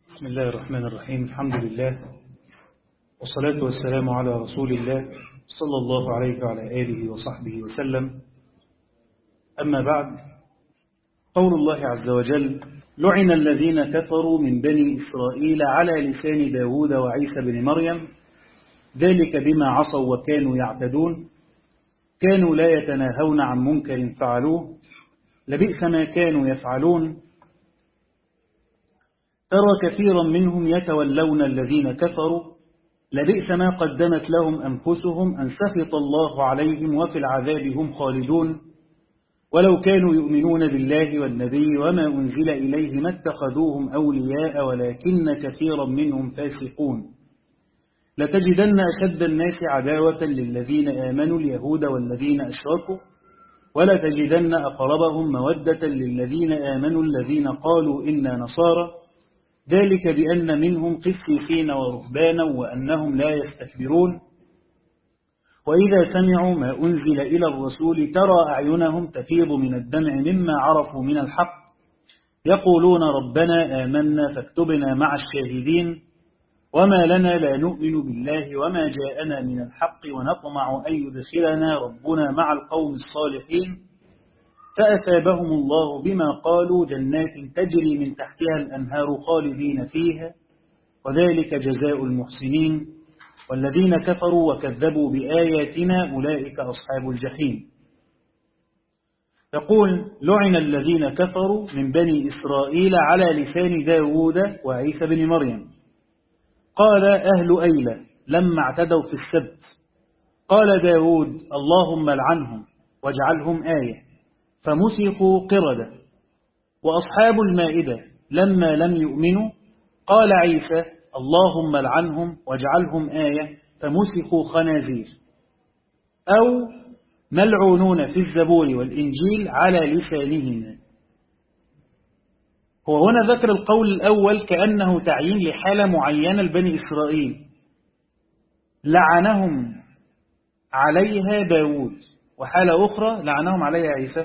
بسم الله الرحمن الرحيم الحمد لله والصلاة والسلام على رسول الله صلى الله عليه وعلى آله وصحبه وسلم أما بعد قول الله عز وجل لعن الذين كفروا من بني إسرائيل على لسان داود وعيسى بن مريم ذلك بما عصوا وكانوا يعتدون كانوا لا يتناهون عن منكر فعلوه لبئس ما كانوا يفعلون ترى كثيرا منهم يتولون الذين كفروا لبئس ما قدمت لهم أنفسهم أن سخط الله عليهم وفي العذاب هم خالدون ولو كانوا يؤمنون بالله والنبي وما أنزل إليه ما اتخذوهم أولياء ولكن كثيرا منهم فاسقون لتجدن أشد الناس عداوة للذين آمنوا اليهود والذين أشركوا ولتجدن أقربهم مودة للذين آمنوا الذين قالوا إنا نصارى ذلك بأن منهم قسيسين ورهبانا وأنهم لا يستكبرون وإذا سمعوا ما أنزل إلى الرسول ترى أعينهم تفيض من الدمع مما عرفوا من الحق يقولون ربنا آمنا فاكتبنا مع الشاهدين وما لنا لا نؤمن بالله وما جاءنا من الحق ونطمع أن يدخلنا ربنا مع القوم الصالحين فأثابهم الله بما قالوا جنات تجري من تحتها الأنهار خالدين فيها وذلك جزاء المحسنين والذين كفروا وكذبوا بآياتنا أولئك أصحاب الجحيم يقول لعن الذين كفروا من بني إسرائيل على لسان داود وعيسى بن مريم قال أهل أيلة لما اعتدوا في السبت قال داود اللهم لعنهم واجعلهم آية فمسخوا قردة وأصحاب المائدة لما لم يؤمنوا قال عيسى اللهم لعنهم واجعلهم آية فمسخوا خنازير أو ملعونون في الزبور والإنجيل على لسانهما هو هنا ذكر القول الأول كأنه تعيين لحالة معينة لبني إسرائيل لعنهم عليها داود وحالة أخرى لعنهم عليها عيسى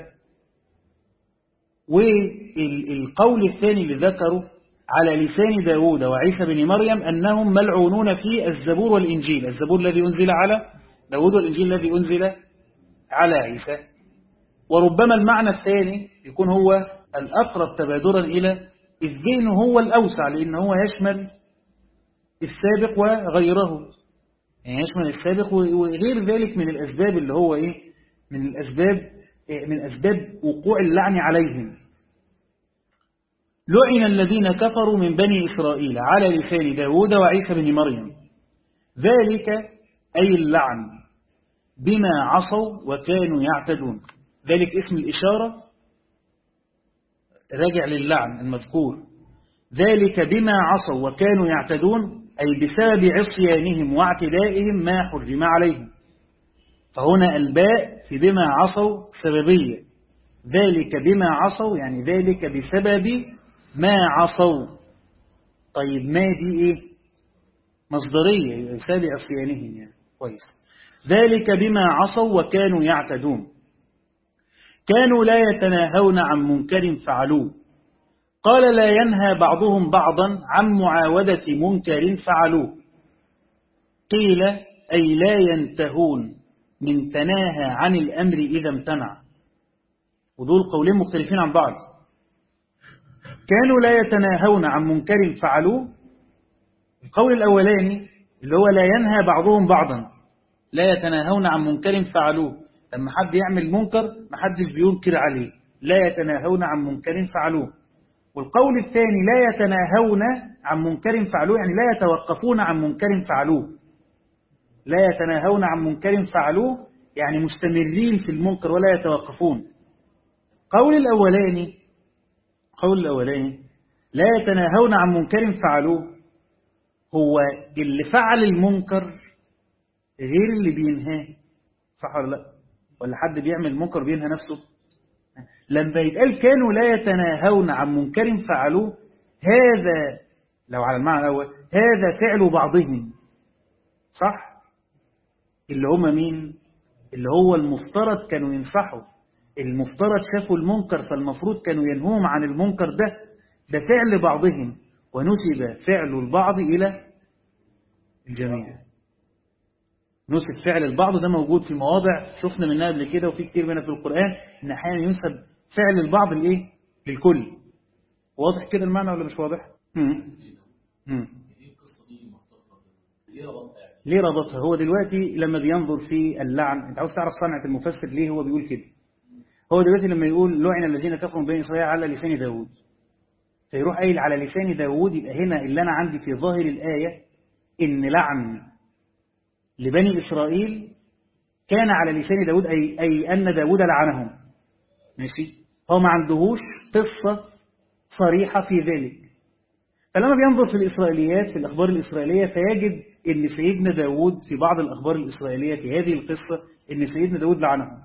والقول الثاني اللي ذكره على لسان داود وعيسى بن مريم أنهم ملعونون في الزبور والإنجيل الزبور الذي أنزل على داود والإنجيل الذي أنزل على عيسى وربما المعنى الثاني يكون هو الأقرب تبادرا إلى الذهن هو الأوسع لأن هو يشمل السابق وغيره يعني يشمل السابق وغير ذلك من الأسباب اللي هو إيه من الأسباب من أسباب وقوع اللعن عليهم لعن الذين كفروا من بني إسرائيل على لسان داود وعيسى بن مريم ذلك أي اللعن بما عصوا وكانوا يعتدون ذلك اسم الإشارة راجع للعن المذكور ذلك بما عصوا وكانوا يعتدون أي بسبب عصيانهم واعتدائهم ما حرم عليهم فهنا الباء في بما عصوا سببية ذلك بما عصوا يعني ذلك بسبب ما عصوا طيب ما دي ايه مصدرية بسبب عصيانهم يعني كويس ذلك بما عصوا وكانوا يعتدون كانوا لا يتناهون عن منكر فعلوه قال لا ينهى بعضهم بعضا عن معاودة منكر فعلوه قيل أي لا ينتهون من تناهى عن الأمر إذا امتنع ودول قولين مختلفين عن بعض كانوا لا يتناهون عن منكر فعلوه القول الأولاني اللي هو لا ينهى بعضهم بعضا لا يتناهون عن منكر فعلوه لما حد يعمل منكر ما حدش بينكر عليه لا يتناهون عن منكر فعلوه والقول الثاني لا يتناهون عن منكر فعلوه يعني لا يتوقفون عن منكر فعلوه لا يتناهون عن منكر فعلوه يعني مستمرين في المنكر ولا يتوقفون قول الأولاني قول الأولاني لا يتناهون عن منكر فعلوه هو اللي فعل المنكر غير اللي بينهاه صح ولا لا ولا حد بيعمل منكر بينهى نفسه لما يتقال كانوا لا يتناهون عن منكر فعلوه هذا لو على المعنى الأول هذا فعل بعضهم صح اللي هم مين اللي هو المفترض كانوا ينصحوا المفترض شافوا المنكر فالمفروض كانوا ينهوهم عن المنكر ده ده فعل بعضهم ونسب فعل البعض إلى الجميع نسب فعل البعض ده موجود في مواضع شفنا منها قبل كده وفي كتير منها في القرآن إن أحيانا ينسب فعل البعض لإيه؟ للكل واضح كده المعنى ولا مش واضح؟ مم. مم. ليه ربطها هو دلوقتي لما بينظر في اللعن انت عاوز تعرف صنعة المفسر ليه هو بيقول كده هو دلوقتي لما يقول لعن الذين كفروا من بني إسرائيل على لسان داود فيروح قايل على لسان داود يبقى هنا اللي أنا عندي في ظاهر الآية إن لعن لبني إسرائيل كان على لسان داود أي, أي أن داود لعنهم ماشي هو ما عندهوش قصة صريحة في ذلك فلما بينظر في الإسرائيليات في الأخبار الإسرائيلية فيجد أن سيدنا داود في بعض الأخبار الإسرائيلية في هذه القصة أن سيدنا داود لعنهم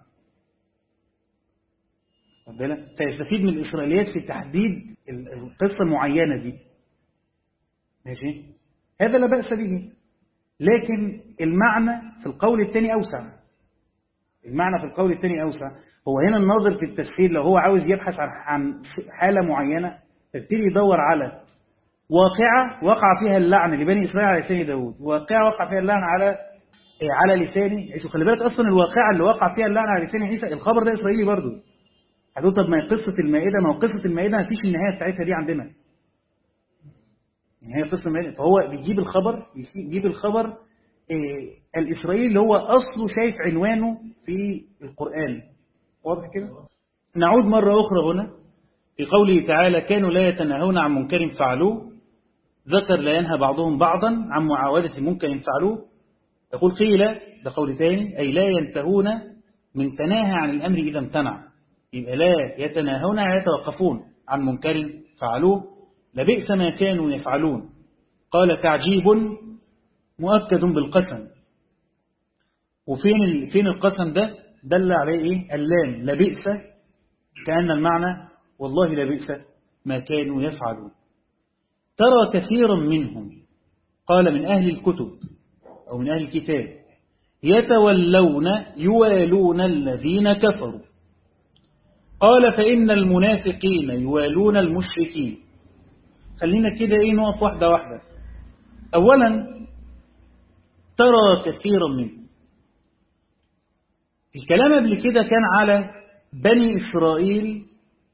فيستفيد من الإسرائيليات في تحديد القصة المعينة دي ماشي هذا لا بأس به لكن المعنى في القول الثاني أوسع المعنى في القول الثاني أوسع هو هنا الناظر في التفسير لو هو عاوز يبحث عن حالة معينة فابتدي يدور على واقعة وقع فيها اللعن لبني إسرائيل على لسان داود واقعة وقع فيها اللعن على على لسان عيسى خلي بالك أصلا الواقعة اللي وقع فيها اللعن على لسان عيسى الخبر ده إسرائيلي برضه هتقول طب ما هي قصة المائدة ما هو قصة المائدة ما فيش النهاية بتاعتها دي عندنا يعني هي قصة المائدة فهو بيجيب الخبر بيجيب الخبر إيه الإسرائيلي اللي هو أصله شايف عنوانه في القرآن واضح كده نعود مرة أخرى هنا في قوله تعالى كانوا لا يتناهون عن منكر فعلوه ذكر لا ينهى بعضهم بعضا عن معاودة منكر فعلوه يقول قيل ده قول ثاني أي لا ينتهون من تناهى عن الأمر إذا امتنع يبقى لا يتناهون يتوقفون عن منكر فعلوه لبئس ما كانوا يفعلون قال تعجيب مؤكد بالقسم وفين فين القسم ده دل عليه ايه اللام لبئس كأن المعنى والله لبئس ما كانوا يفعلون ترى كثيرا منهم قال من أهل الكتب أو من أهل الكتاب يتولون يوالون الذين كفروا قال فإن المنافقين يوالون المشركين خلينا كده ايه نقف واحدة واحدة أولا ترى كثيرا منهم الكلام قبل كده كان على بني إسرائيل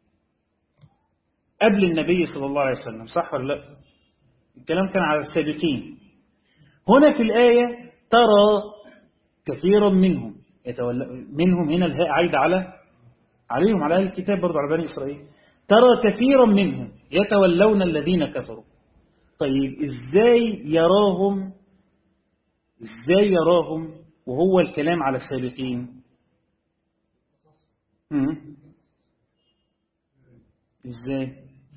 قبل النبي صلى الله عليه وسلم صح ولا لا الكلام كان على السابقين هنا في الآية ترى كثيرا منهم يتولى منهم هنا الهاء عايد على عليهم على أهل الكتاب برضو على بني إسرائيل ترى كثيرا منهم يتولون الذين كفروا طيب إزاي يراهم إزاي يراهم وهو الكلام على السابقين إزاي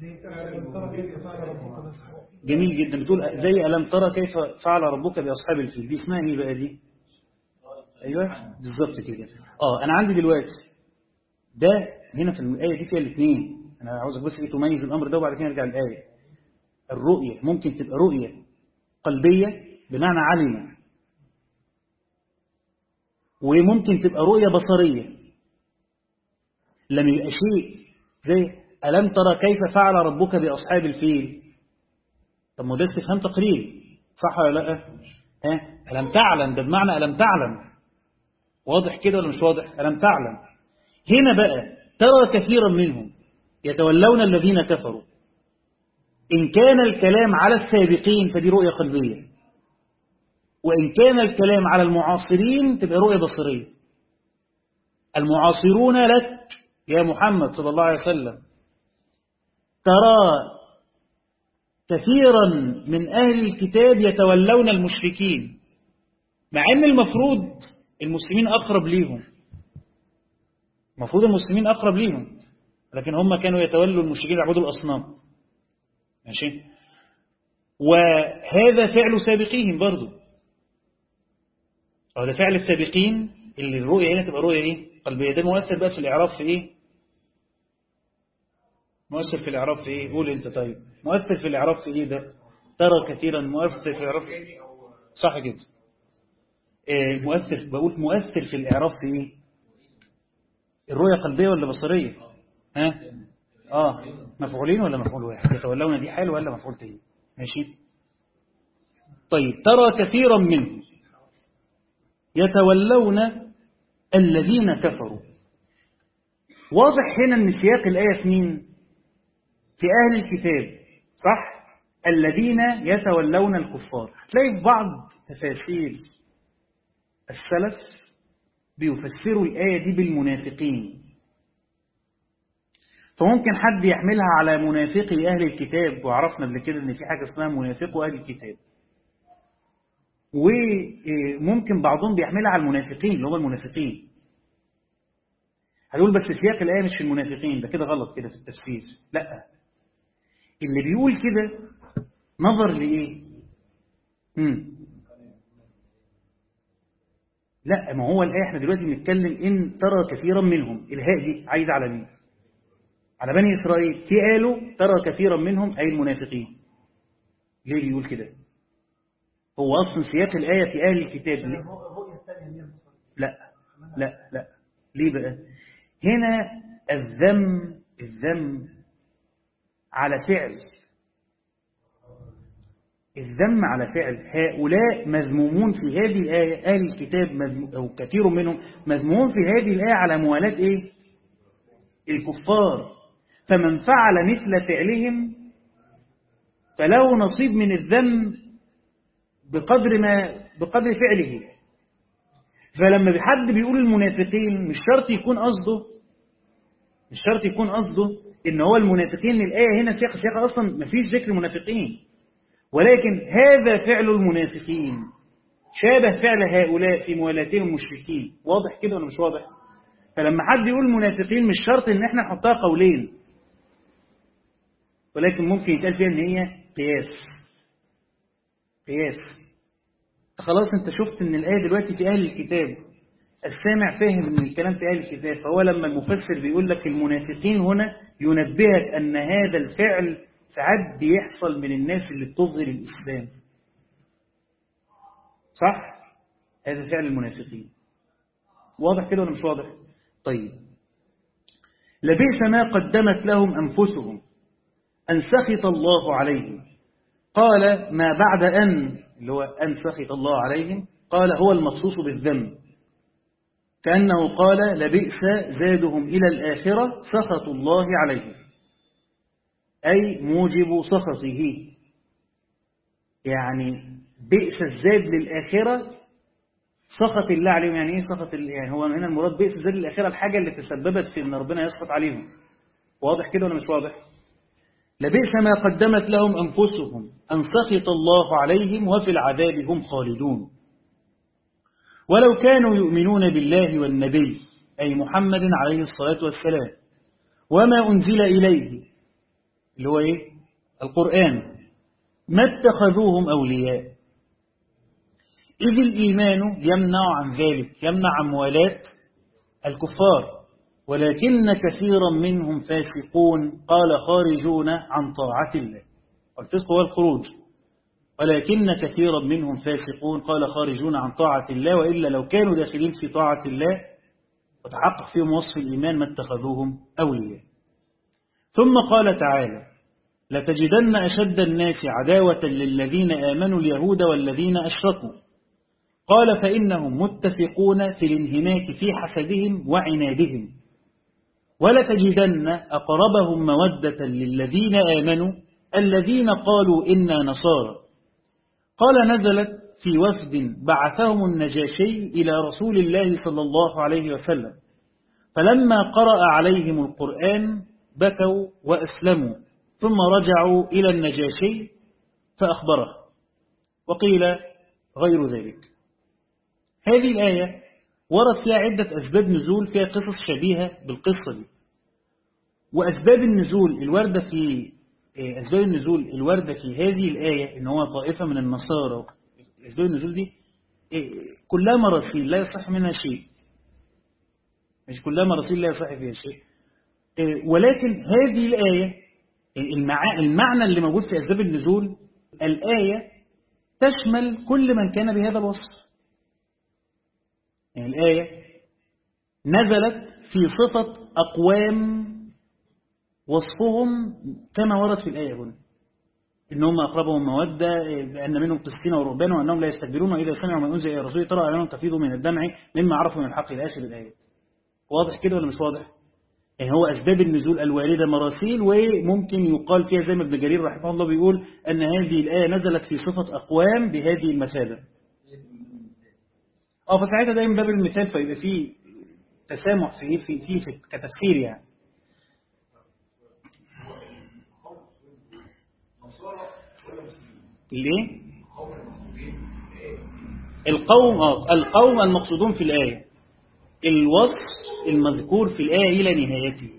جميل جدا بتقول زي ألم ترى كيف فعل ربك بأصحاب الفيل دي اسمها ايه بقى دي ايوه بالظبط كده اه انا عندي دلوقتي ده هنا في الآية دي فيها الاثنين أنا عاوزك بس إيه تميز الأمر ده وبعد كده نرجع للآية الرؤية ممكن تبقى رؤية قلبية بمعنى علم وممكن تبقى رؤية بصرية لما يبقى شيء زي ألم ترى كيف فعل ربك بأصحاب الفيل طب ما ده استفهام تقريري صح ولا لا ها ألم تعلم ده بمعنى ألم تعلم واضح كده ولا مش واضح ألم تعلم هنا بقى ترى كثيرا منهم يتولون الذين كفروا إن كان الكلام على السابقين فدي رؤية قلبية وإن كان الكلام على المعاصرين تبقى رؤية بصرية المعاصرون لك يا محمد صلى الله عليه وسلم ترى كثيرا من أهل الكتاب يتولون المشركين مع أن المفروض المسلمين أقرب ليهم المفروض المسلمين أقرب ليهم لكن هم كانوا يتولوا المشركين يعبدوا الأصنام ماشي وهذا فعل سابقيهم برضو هذا فعل السابقين اللي الرؤية هنا تبقى رؤية ايه قلبية ده مؤثر بقى في الإعراب في ايه مؤثر في الإعراب في ايه قول انت طيب مؤثر في الإعراب في ايه ده ترى كثيرا مؤثر في الإعراب في إيه؟ صح كده إيه مؤثر بقول مؤثر في الإعراب في ايه الرؤية قلبية ولا بصرية ها اه مفعولين ولا مفعول واحد يتولون دي حال ولا مفعول تاني ماشي طيب ترى كثيرا منهم يتولون الذين كفروا واضح هنا ان سياق الآية في مين في أهل الكتاب صح الذين يتولون الكفار هتلاقي في بعض تفاسير السلف بيفسروا الآية دي بالمنافقين فممكن حد يحملها على منافقي أهل الكتاب وعرفنا قبل كده إن في حاجة اسمها منافق أهل الكتاب وممكن بعضهم بيحملها على المنافقين اللي هم المنافقين هيقول بس سياق الآية مش في المنافقين ده كده غلط كده في التفسير لا اللي بيقول كده نظر لإيه مم. لا ما هو الآية احنا دلوقتي بنتكلم إن ترى كثيرا منهم الهاء دي عايز على مين على بني إسرائيل في قالوا ترى كثيرا منهم أي المنافقين ليه بيقول كده هو أصلا سياق الآية في أهل الكتاب ليه؟ لا لا لا ليه بقى هنا الذم الذم على فعل الذم على فعل هؤلاء مذمومون في هذه الآية أهل الكتاب مذموم أو كثير منهم مذمومون في هذه الآية على موالاة إيه؟ الكفار فمن فعل مثل فعلهم فله نصيب من الذم بقدر ما بقدر فعله فلما حد بيقول المنافقين مش شرط يكون قصده مش شرط يكون قصده ان هو المنافقين الآية هنا سياق سياق أصلا ما فيش ذكر منافقين ولكن هذا فعل المنافقين شابه فعل هؤلاء في موالاتهم المشركين واضح كده ولا مش واضح فلما حد يقول منافقين مش شرط ان احنا نحطها قولين ولكن ممكن يتقال فيها ان هي قياس قياس خلاص انت شفت ان الآية دلوقتي في أهل الكتاب السامع فاهم ان الكلام في أهل الكتاب فهو لما المفسر بيقول لك المنافقين هنا ينبهك أن هذا الفعل ساعات بيحصل من الناس اللي بتظهر الإسلام صح؟ هذا فعل المنافقين واضح كده ولا مش واضح؟ طيب لبئس ما قدمت لهم أنفسهم أن سخط الله عليهم قال ما بعد أن اللي هو أن سخط الله عليهم قال هو المخصوص بالذنب كأنه قال لبئس زادهم إلى الآخرة سخط الله عليهم أي موجب سخطه يعني بئس الزاد للآخرة سخط الله عليهم يعني إيه سخط يعني هو هنا المراد بئس الزاد للآخرة الحاجة اللي تسببت في أن ربنا يسخط عليهم واضح كده ولا مش واضح لبئس ما قدمت لهم أنفسهم أن سخط الله عليهم وفي العذاب هم خالدون ولو كانوا يؤمنون بالله والنبي أي محمد عليه الصلاة والسلام وما أنزل إليه اللي هو إيه؟ القرآن ما اتخذوهم أولياء إذ الإيمان يمنع عن ذلك يمنع عن موالاة الكفار ولكن كثيرا منهم فاسقون قال خارجون عن طاعة الله والفسق هو الخروج ولكن كثيرا منهم فاسقون قال خارجون عن طاعة الله وإلا لو كانوا داخلين في طاعة الله وتحقق فيهم وصف الإيمان ما اتخذوهم أولياء ثم قال تعالى لتجدن أشد الناس عداوة للذين آمنوا اليهود والذين أشركوا قال فإنهم متفقون في الانهماك في حسدهم وعنادهم ولتجدن أقربهم مودة للذين آمنوا الذين قالوا إنا نصارى قال نزلت في وفد بعثهم النجاشي إلى رسول الله صلى الله عليه وسلم فلما قرأ عليهم القرآن بكوا وأسلموا ثم رجعوا إلى النجاشي فأخبره وقيل غير ذلك هذه الآية ورد فيها عدة أسباب نزول فيها قصص شبيهة بالقصة دي وأسباب النزول الواردة في أسباب النزول الواردة في هذه الآية إن هو طائفة من النصارى أسباب النزول دي كلها مراسيل لا يصح منها شيء مش كلها مراسيل لا يصح فيها شيء ولكن هذه الآية المعنى اللي موجود في أسباب النزول الآية تشمل كل من كان بهذا الوصف يعني الآية نزلت في صفة أقوام وصفهم كما ورد في الآية هنا إن هم أقربهم مودة بأن منهم قسطين ورهبان وأنهم لا يستكبرون وإذا سمعوا ما أنزل إلى الرسول ترى أعينهم تفيض من الدمع مما عرفوا من الحق إلى آخر الآيات واضح كده ولا مش واضح؟ يعني هو أسباب النزول الواردة مراسيل وممكن يقال فيها زي ما ابن جرير رحمه الله بيقول أن هذه الآية نزلت في صفة أقوام بهذه المثابة اه فساعتها ده من باب المثال فيبقى فيه تسامح فيه في فيه في كتفسير يعني ليه القوم اه القوم المقصودون في الآية الوصف المذكور في الآية إلى نهايته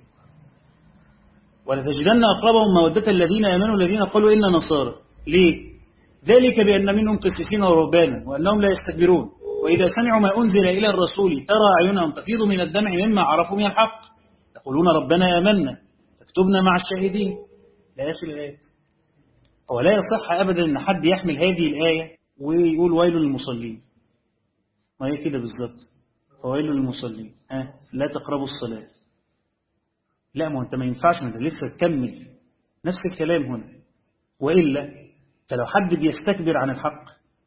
ولتجدن أقربهم مودة الذين آمنوا الذين قالوا إن نصارى ليه ذلك بأن منهم قسيسين ورهبانا وأنهم لا يستكبرون وإذا سمعوا ما أنزل إلى الرسول ترى أعينهم تفيض من الدمع مما عرفوا من الحق يقولون ربنا آمنا فاكتبنا مع الشاهدين لا آخر الآيات هو لا يصح أبدا أن حد يحمل هذه الآية ويقول ويل للمصلين ما هي كده بالظبط فويل للمصلين ها لا تقربوا الصلاة لا ما انت ما ينفعش ما انت لسه تكمل نفس الكلام هنا وإلا فلو حد بيستكبر عن الحق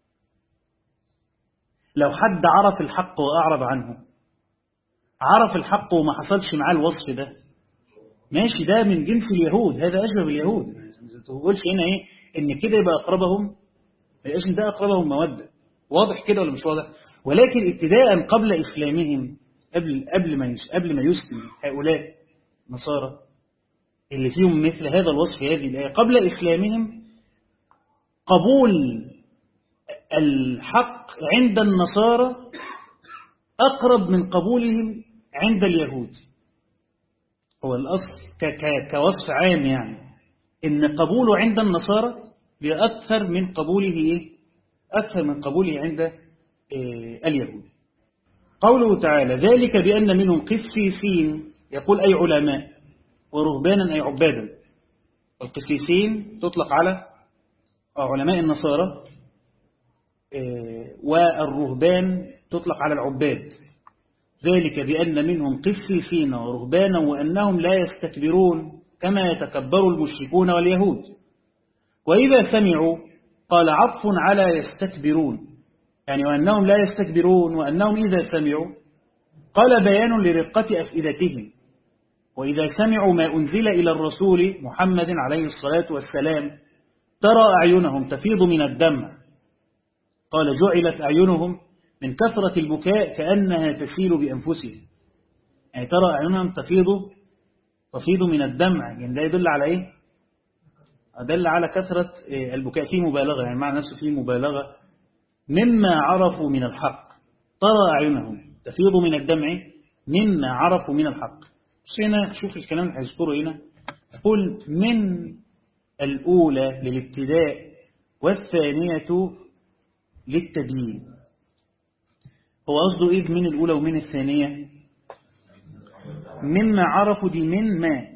لو حد عرف الحق وأعرض عنه عرف الحق وما حصلش معاه الوصف ده ماشي ده من جنس اليهود هذا أشبه باليهود ما تقولش هنا إيه إن كده يبقى أقربهم ما يبقاش ده أقربهم مودة واضح كده ولا مش واضح ولكن ابتداء قبل إسلامهم قبل قبل ما قبل ما يسلم هؤلاء نصارى اللي فيهم مثل هذا الوصف في هذه الآية قبل إسلامهم قبول الحق عند النصارى أقرب من قبولهم عند اليهود هو الأصل كوصف عام يعني إن قبوله عند النصارى بأكثر من قبوله إيه؟ أكثر من قبوله عند اليهود قوله تعالى ذلك بأن منهم قسيسين يقول أي علماء ورهبانا أي عبادا القسيسين تطلق على علماء النصارى والرهبان تطلق على العباد ذلك بأن منهم قسيسين ورهبانا وأنهم لا يستكبرون كما يتكبر المشركون واليهود وإذا سمعوا قال عطف على يستكبرون يعني وأنهم لا يستكبرون وأنهم إذا سمعوا قال بيان لرقة أفئدتهم وإذا سمعوا ما أنزل إلى الرسول محمد عليه الصلاة والسلام ترى أعينهم تفيض من الدمع قال جعلت أعينهم من كثرة البكاء كأنها تسيل بأنفسهم يعني ترى أعينهم تفيض تفيض من الدمع يعني ده يدل على إيه دل على كثرة البكاء فيه مبالغة يعني معنى نفسه فيه مبالغة مما عرفوا من الحق ترى أعينهم تفيض من الدمع مما عرفوا من الحق بس هنا شوف الكلام اللي هيذكره هنا يقول من الأولى للابتداء والثانية للتبيين هو قصده إيه من الأولى ومن الثانية مما عرفوا دي من ما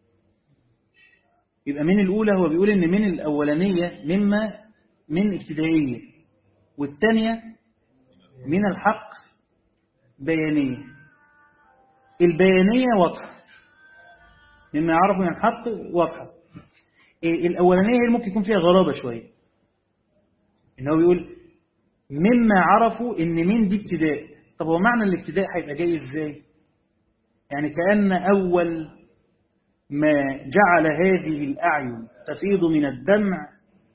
يبقى من الأولى هو بيقول إن من الأولانية مما من ابتدائية والثانية من الحق بيانية البيانية واضحة مما يعرفوا من الحق واضحة الأولانية هي ممكن يكون فيها غرابة شوية إن هو بيقول مما عرفوا إن من دي ابتداء طب هو معنى الابتداء هيبقى جاي إزاي يعني كأن أول ما جعل هذه الأعين تفيض من الدمع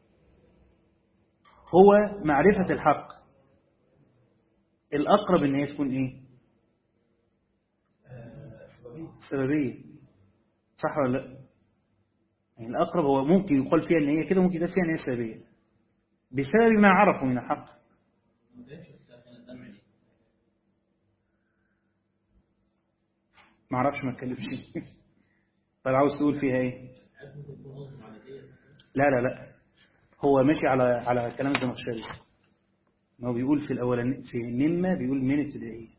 هو معرفة الحق الأقرب إن هي تكون إيه سببية صح ولا لا يعني الأقرب هو ممكن يقال فيها إن هي كده ممكن يقال فيها إن هي سببية بسبب ما عرفوا من الحق ما اعرفش ما اتكلمش طيب عاوز تقول فيها ايه لا لا لا هو ماشي على على كلام الزمخشري هو بيقول في الاولاني في مما بيقول من ابتدائيه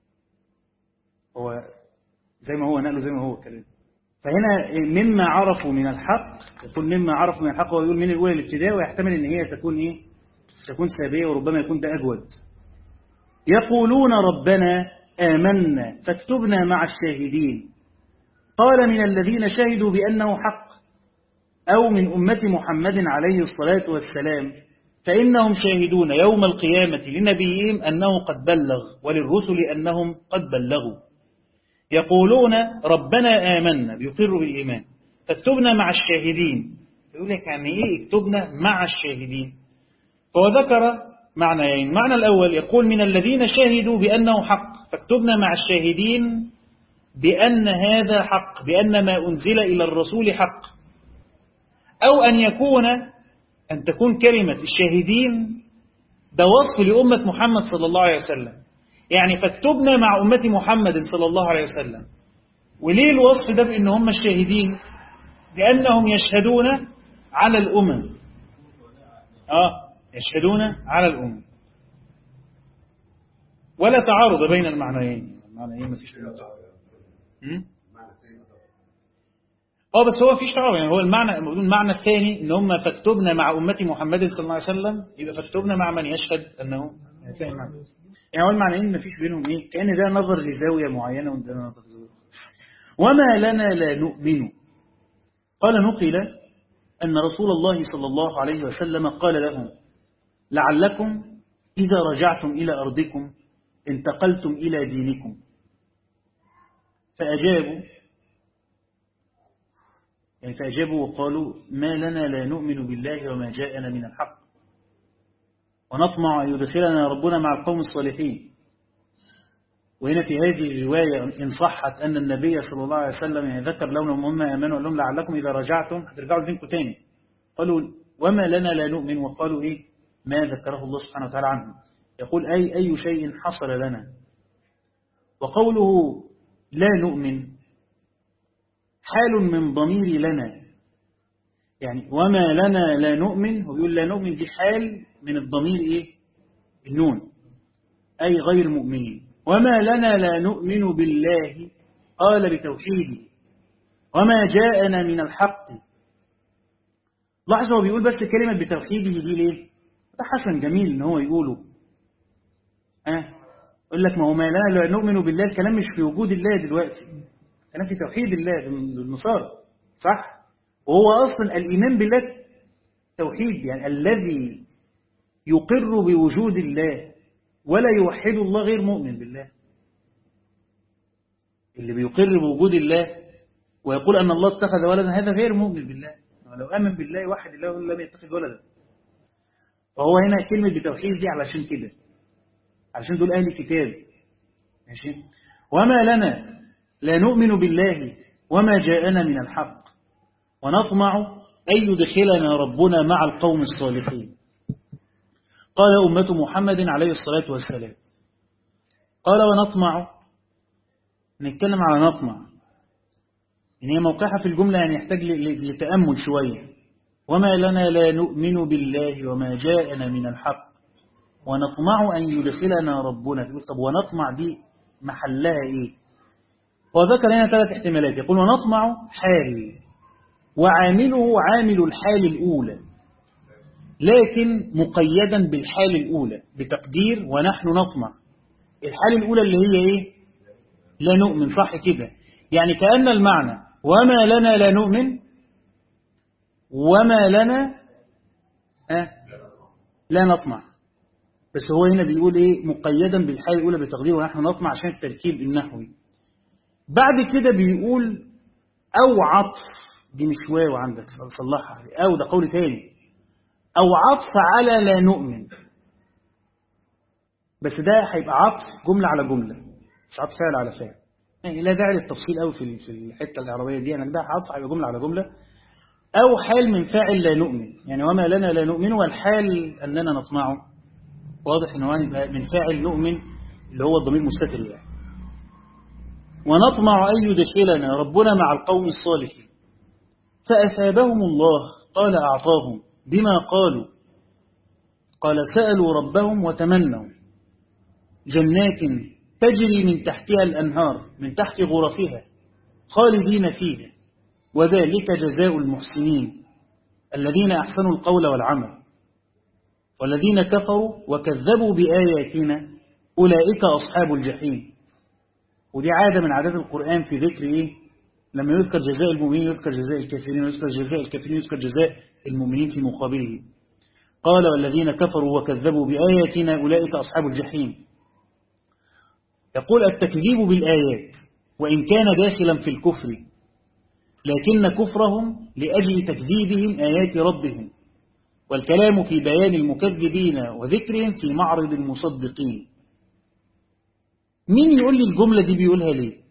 هو زي ما هو نقله زي ما هو الكلام فهنا مما عرفوا من الحق يقول مما عرفوا من الحق هو يقول من الاولى الابتدائي ويحتمل ان هي تكون ايه تكون سابيه وربما يكون ده اجود يقولون ربنا آمنا فاكتبنا مع الشاهدين قال من الذين شهدوا بأنه حق أو من أمة محمد عليه الصلاة والسلام فإنهم شاهدون يوم القيامة لنبيهم أنه قد بلغ وللرسل أنهم قد بلغوا يقولون ربنا آمنا بيقر بالإيمان فاكتبنا مع الشاهدين يقول لك يعني إيه اكتبنا مع الشاهدين فهو ذكر معنيين المعنى الأول يقول من الذين شهدوا بأنه حق فاكتبنا مع الشاهدين بأن هذا حق بأن ما أنزل إلى الرسول حق أو أن يكون أن تكون كلمة الشاهدين ده وصف لأمة محمد صلى الله عليه وسلم يعني فاكتبنا مع أمة محمد صلى الله عليه وسلم وليه الوصف ده بأن هم الشاهدين لأنهم يشهدون على الأمم آه يشهدون على الأمم ولا تعارض بين المعنيين المعنيين ما فيش اه بس هو فيش تعارض يعني هو المعنى المعنى الثاني ان هم فاكتبنا مع امه محمد صلى الله عليه وسلم يبقى فاكتبنا مع من يشهد انه يعني فاهم معنى يعني هو المعنيين ما فيش بينهم ايه كان ده نظر لزاويه معينه وده نظر لزاويه وما لنا لا نؤمن قال نقل ان رسول الله صلى الله عليه وسلم قال لهم لعلكم اذا رجعتم الى ارضكم انتقلتم الى دينكم فاجابوا يعني فأجابوا وقالوا ما لنا لا نؤمن بالله وما جاءنا من الحق ونطمع أن يدخلنا ربنا مع القوم الصالحين وهنا في هذه الرواية إن صحت أن النبي صلى الله عليه وسلم يعني ذكر لهم هم آمنوا قال لهم لعلكم إذا رجعتم هترجعوا لدينكم تاني قالوا وما لنا لا نؤمن وقالوا إيه ما ذكره الله سبحانه وتعالى عنه يقول أي أي شيء حصل لنا وقوله لا نؤمن حال من ضمير لنا يعني وما لنا لا نؤمن هو بيقول لا نؤمن دي حال من الضمير إيه النون أي غير مؤمنين وما لنا لا نؤمن بالله قال بتوحيده وما جاءنا من الحق لاحظوا هو بيقول بس كلمة بتوحيده دي ليه ده حسن جميل ان هو يقوله أه؟ يقول لك ما هو ما لنا لا نؤمن بالله الكلام مش في وجود الله دلوقتي كلام في توحيد الله النصارى صح وهو أصلا الإيمان بالله توحيد يعني الذي يقر بوجود الله ولا يوحد الله غير مؤمن بالله اللي بيقر بوجود الله ويقول أن الله اتخذ ولدا هذا غير مؤمن بالله لو آمن بالله وحد الله لم يتخذ ولدا فهو هنا كلمة بتوحيد دي علشان كده علشان دول أهل كتاب ماشي وما لنا لا نؤمن بالله وما جاءنا من الحق ونطمع أن يدخلنا ربنا مع القوم الصالحين قال أمة محمد عليه الصلاة والسلام قال ونطمع نتكلم على نطمع إن هي موقعها في الجملة يعني يحتاج لتأمل شوية وما لنا لا نؤمن بالله وما جاءنا من الحق ونطمع أن يدخلنا ربنا تقول طب ونطمع دي محلها إيه وذكر هنا ثلاث احتمالات يقول ونطمع حال وعامله عامل الحال الأولى لكن مقيدا بالحال الأولى بتقدير ونحن نطمع الحال الأولى اللي هي إيه لا نؤمن صح كده يعني كأن المعنى وما لنا لا نؤمن وما لنا أه لا نطمع بس هو هنا بيقول إيه مقيدا بالحال الأولى بتقدير ونحن نطمع عشان التركيب النحوي بعد كده بيقول أو عطف دي مش واو عندك صلحها أو ده قول تاني أو عطف على لا نؤمن بس ده هيبقى عطف جملة على جملة مش عطف فعل على فعل يعني لا داعي للتفصيل قوي في في الحتة العربية دي يعني ده عطف هيبقى جملة على جملة أو حال من فاعل لا نؤمن يعني وما لنا لا نؤمن والحال أننا نطمعه واضح إن هو من فاعل نؤمن اللي هو الضمير مستتر يعني ونطمع أن يدخلنا ربنا مع القوم الصالحين فأثابهم الله قال أعطاهم بما قالوا قال سألوا ربهم وتمنوا جنات تجري من تحتها الأنهار من تحت غرفها خالدين فيها وذلك جزاء المحسنين الذين أحسنوا القول والعمل والذين كفروا وكذبوا بآياتنا أولئك أصحاب الجحيم ودي عادة من عادات القرآن في ذكر إيه؟ لما يذكر جزاء المؤمنين يذكر جزاء الكافرين ويذكر جزاء الكافرين يذكر جزاء المؤمنين في مقابله قال والذين كفروا وكذبوا بآياتنا أولئك أصحاب الجحيم يقول التكذيب بالآيات وإن كان داخلا في الكفر لكن كفرهم لأجل تكذيبهم آيات ربهم والكلام في بيان المكذبين وذكرهم في معرض المصدقين مين يقول لي الجملة دي بيقولها ليه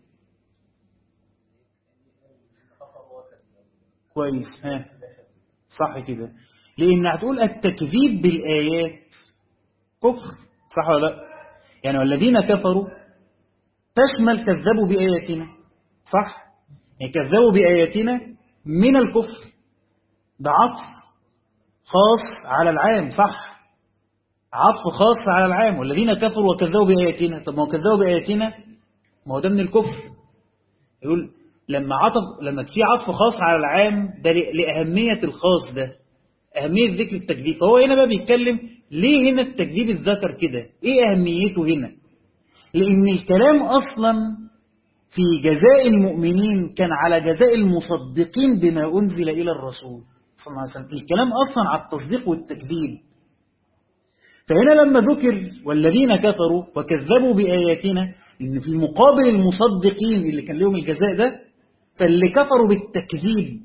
كويس ها صح كده لأن هتقول التكذيب بالآيات كفر صح ولا لا يعني والذين كفروا تشمل كذبوا بآياتنا صح يعني كذبوا بآياتنا من الكفر ده عطف خاص على العام صح عطف خاص على العام والذين كفروا وكذبوا بآياتنا طب ما هو كذبوا بآياتنا ما هو ده من الكفر يقول لما عطف لما في عطف خاص على العام ده لأهمية الخاص ده أهمية ذكر التكذيب فهو هنا بقى بيتكلم ليه هنا التكذيب الذكر كده إيه أهميته هنا لأن الكلام أصلا في جزاء المؤمنين كان على جزاء المصدقين بما أنزل إلى الرسول صلى الله عليه وسلم الكلام أصلا على التصديق والتكذيب فهنا لما ذكر والذين كفروا وكذبوا بآياتنا إن في مقابل المصدقين اللي كان لهم الجزاء ده فاللي كفروا بالتكذيب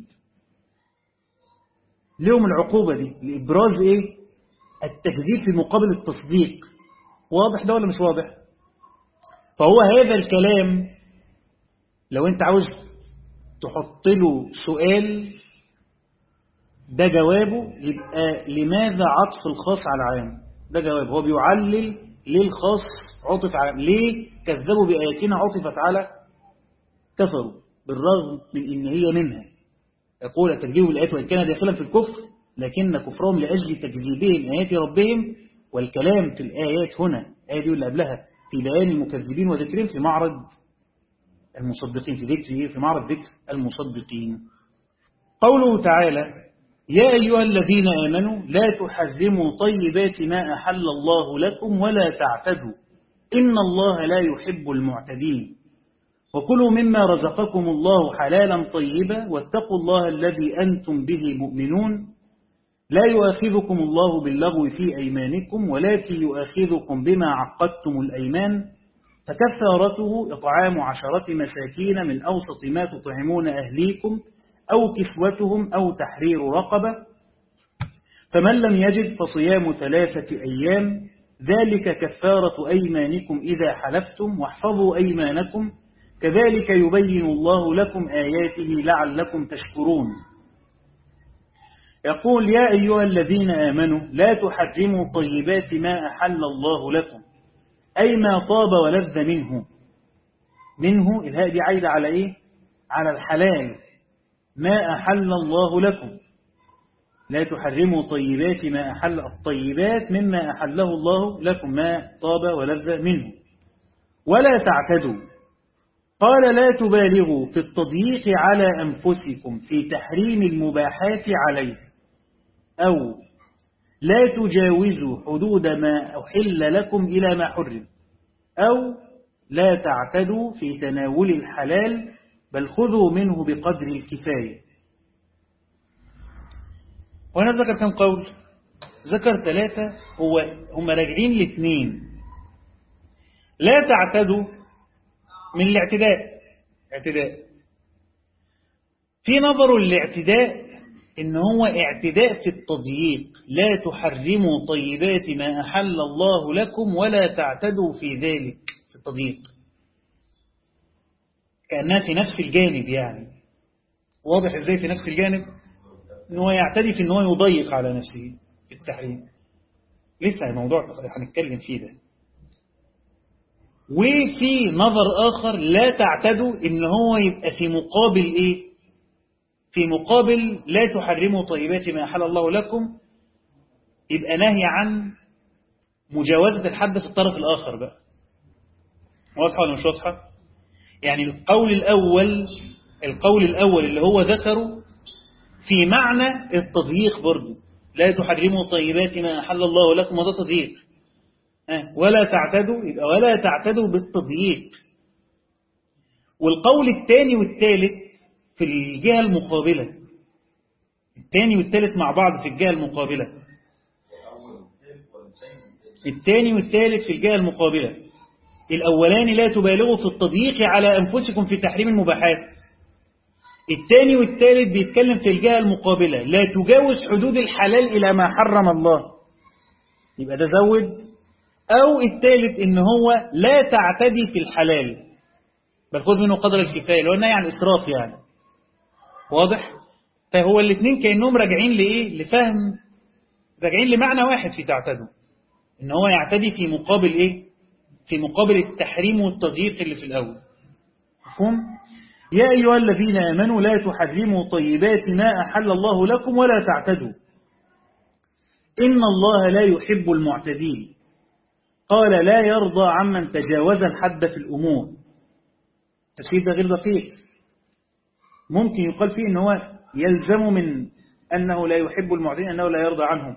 لهم العقوبة دي لإبراز إيه التكذيب في مقابل التصديق واضح ده ولا مش واضح فهو هذا الكلام لو انت عاوز تحط له سؤال ده جوابه يبقى لماذا عطف الخاص على العام ده جواب هو بيعلل ليه الخاص عطف على ليه كذبوا بآياتنا عطفت على كفروا بالرغم من ان هي منها يقول التكذيب بالآيات وإن كان داخلا في الكفر لكن كفرهم لأجل تكذيبهم آيات ربهم والكلام في الآيات هنا الآية دي اللي قبلها في بيان المكذبين وذكرهم في معرض المصدقين في ذكره في معرض ذكر المصدقين قوله تعالى يا أيها الذين آمنوا لا تحرموا طيبات ما أحل الله لكم ولا تعتدوا إن الله لا يحب المعتدين وكلوا مما رزقكم الله حلالا طيبا واتقوا الله الذي أنتم به مؤمنون لا يؤاخذكم الله باللغو في أيمانكم ولكن يؤاخذكم بما عقدتم الأيمان فكفارته إطعام عشرة مساكين من أوسط ما تطعمون أهليكم أو كسوتهم أو تحرير رقبة فمن لم يجد فصيام ثلاثة أيام ذلك كفارة أيمانكم إذا حلفتم واحفظوا أيمانكم كذلك يبين الله لكم آياته لعلكم تشكرون يقول يا أيها الذين آمنوا لا تحرموا طيبات ما أحل الله لكم أي ما طاب ولذ منه منه الهاء دي عايدة على إيه؟ على الحلال ما أحل الله لكم لا تحرموا طيبات ما أحل الطيبات مما أحله الله لكم ما طاب ولذ منه ولا تعتدوا قال لا تبالغوا في التضييق على أنفسكم في تحريم المباحات عليه أو لا تجاوزوا حدود ما أحل لكم إلى ما حرم أو لا تعتدوا في تناول الحلال بل خذوا منه بقدر الكفاية وأنا ذكر كم قول ذكر ثلاثة هو هم راجعين لاثنين لا تعتدوا من الاعتداء اعتداء في نظر الاعتداء ان هو اعتداء في التضييق لا تحرموا طيبات ما أحل الله لكم ولا تعتدوا في ذلك في التضييق كأنها في نفس الجانب يعني واضح ازاي في نفس الجانب ان هو يعتدي في ان هو يضيق على نفسه في التحريم لسه الموضوع هنتكلم فيه ده وفي نظر آخر لا تعتدوا ان هو يبقى في مقابل ايه في مقابل لا تحرموا طيبات ما أحل الله لكم يبقى نهي عن مجاوزة الحد في الطرف الآخر بقى واضحة ولا مش واضحة يعني القول الأول القول الأول اللي هو ذكره في معنى التضييق برضه لا تحرموا طيبات ما أحل الله لكم وده تضييق ولا تعتدوا يبقى ولا تعتدوا بالتضييق والقول الثاني والثالث في الجهة المقابلة الثاني والثالث مع بعض في الجهة المقابلة الثاني والثالث في الجهة المقابلة الأولاني لا تبالغوا في التضييق على أنفسكم في تحريم المباحات الثاني والثالث بيتكلم في الجهة المقابلة لا تجاوز حدود الحلال إلى ما حرم الله يبقى ده زود أو الثالث إن هو لا تعتدي في الحلال بل خذ منه قدر الكفاية لو أنه يعني إسراف يعني واضح فهو الاثنين كأنهم راجعين لإيه لفهم راجعين لمعنى واحد في تعتدوا إن هو يعتدي في مقابل إيه في مقابل التحريم والتضييق اللي في الأول مفهوم يا أيها الذين آمنوا لا تحرموا طيبات ما أحل الله لكم ولا تعتدوا إن الله لا يحب المعتدين قال لا يرضى عمن تجاوز الحد في الأمور التفسير ده غير دقيق ممكن يقال فيه ان هو يلزم من أنه لا يحب المعتدين أنه لا يرضى عنهم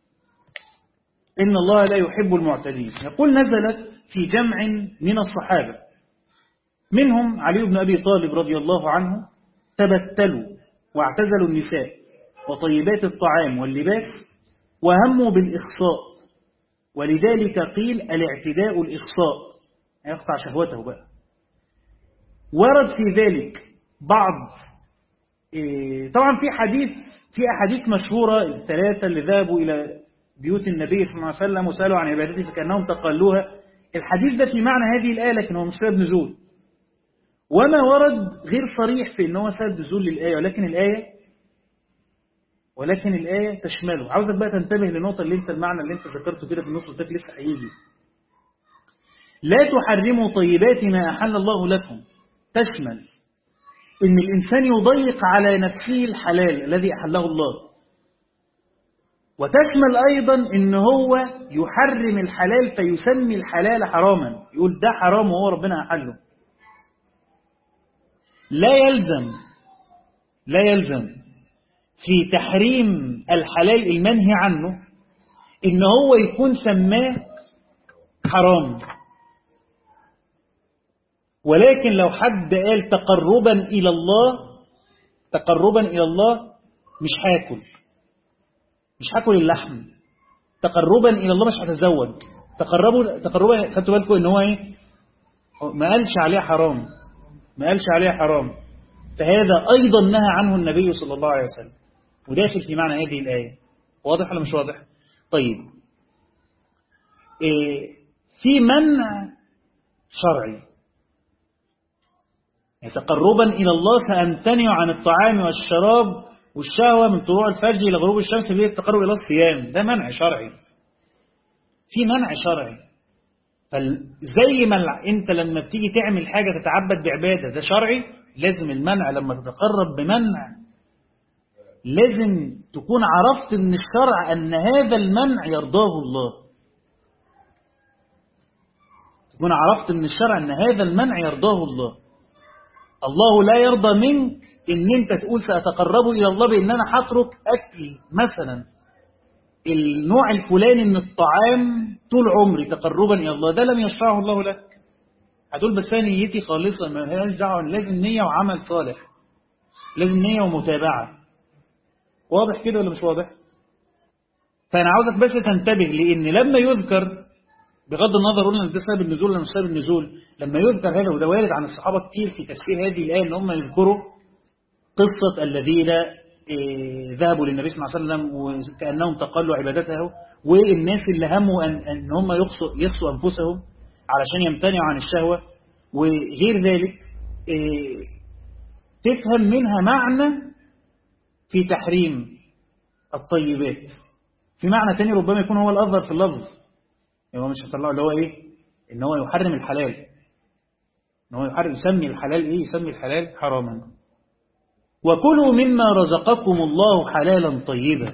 إن الله لا يحب المعتدين يقول نزلت في جمع من الصحابة منهم علي بن أبي طالب رضي الله عنه تبتلوا واعتزلوا النساء وطيبات الطعام واللباس وهموا بالإخصاء ولذلك قيل الاعتداء الإخصاء يقطع شهوته بقى ورد في ذلك بعض إيه طبعا في حديث في أحاديث مشهورة الثلاثة اللي ذهبوا إلى بيوت النبي صلى الله عليه وسلم وسألوا عن عبادته فكأنهم تقلوها الحديث ده في معنى هذه الآية لكن هو مش سبب نزول وما ورد غير صريح في أنه سبب نزول للآية ولكن الآية ولكن الآية تشمله عاوزك بقى تنتبه للنقطة اللي انت المعنى اللي انت ذكرته كده في النص ده لسه هيجي لا تحرموا طيبات ما أحل الله لكم تشمل إن الإنسان يضيق على نفسه الحلال الذي أحله الله وتشمل أيضا إن هو يحرم الحلال فيسمي الحلال حراما يقول ده حرام وهو ربنا أحله لا يلزم لا يلزم في تحريم الحلال المنهي عنه إن هو يكون سماه حرام ولكن لو حد قال تقربا إلى الله تقربا إلى الله مش هاكل مش هاكل اللحم تقربا إلى الله مش هتزوج تقربوا تقربا خدتوا بالكم ان هو ايه ما قالش عليه حرام ما قالش عليه حرام فهذا أيضا نهى عنه النبي صلى الله عليه وسلم وداخل في معنى هذه الآية واضح ولا مش واضح طيب إيه في منع شرعي يعني تقربا إلى الله سأمتنع عن الطعام والشراب والشهوة من طلوع الفجر إلى غروب الشمس في التقرب إلى الصيام ده منع شرعي في منع شرعي فزي ما انت لما بتيجي تعمل حاجة تتعبد بعبادة ده شرعي لازم المنع لما تتقرب بمنع لازم تكون عرفت من الشرع أن هذا المنع يرضاه الله تكون عرفت من الشرع أن هذا المنع يرضاه الله الله لا يرضى منك ان انت تقول سأتقرب الى الله بان انا هترك اكل مثلا النوع الفلاني من الطعام طول عمري تقربا الى الله ده لم يشرعه الله لك هتقول بس انا نيتي خالصه ما لهاش دعوه لازم نيه وعمل صالح لازم نيه ومتابعه واضح كده ولا مش واضح فانا عاوزك بس تنتبه لان لما يذكر بغض النظر قلنا ان ده سبب النزول ولا مش سبب النزول لما يذكر هذا وده وارد عن الصحابه كتير في تفسير هذه الايه ان هم يذكروا قصه الذين ذهبوا للنبي صلى الله عليه وسلم وكانهم تقلوا عبادته والناس اللي هموا ان, أن هم يخصوا, يخصوا انفسهم علشان يمتنعوا عن الشهوه وغير ذلك تفهم منها معنى في تحريم الطيبات في معنى تاني ربما يكون هو الأظهر في اللفظ يعني هو مش هطلعه اللي هو ايه ان هو يحرم الحلال ان هو يحرم يسمي الحلال ايه يسمي الحلال حراما وكلوا مما رزقكم الله حلالا طيبا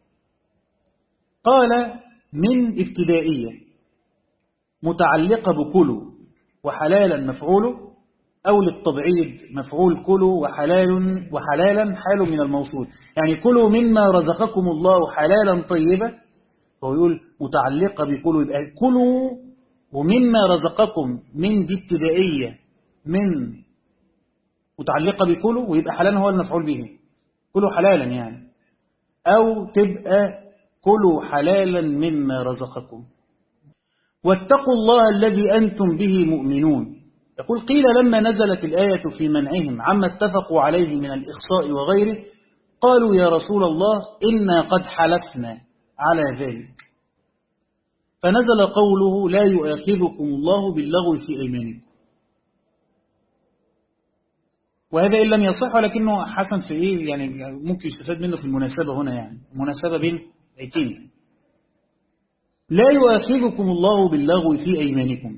قال من ابتدائية متعلقة بكلوا وحلالا مفعوله أو للتبعيد مفعول كلوا وحلال وحلالا حال من الموصول يعني كلوا مما رزقكم الله حلالا طيبا فهو يقول متعلقة بكلوا يبقى كلوا ومما رزقكم من دي ابتدائية من متعلقة بكلوا ويبقى حلالا هو المفعول به كلوا حلالا يعني أو تبقى كلوا حلالا مما رزقكم واتقوا الله الذي أنتم به مؤمنون يقول قيل لما نزلت الآية في منعهم عما اتفقوا عليه من الإخصاء وغيره قالوا يا رسول الله إنا قد حلفنا على ذلك فنزل قوله لا يؤاخذكم الله باللغو في أيمانكم وهذا إن لم يصح ولكنه حسن في إيه يعني ممكن يستفاد منه في المناسبة هنا يعني مناسبة بين بيتين لا يؤاخذكم الله باللغو في أيمانكم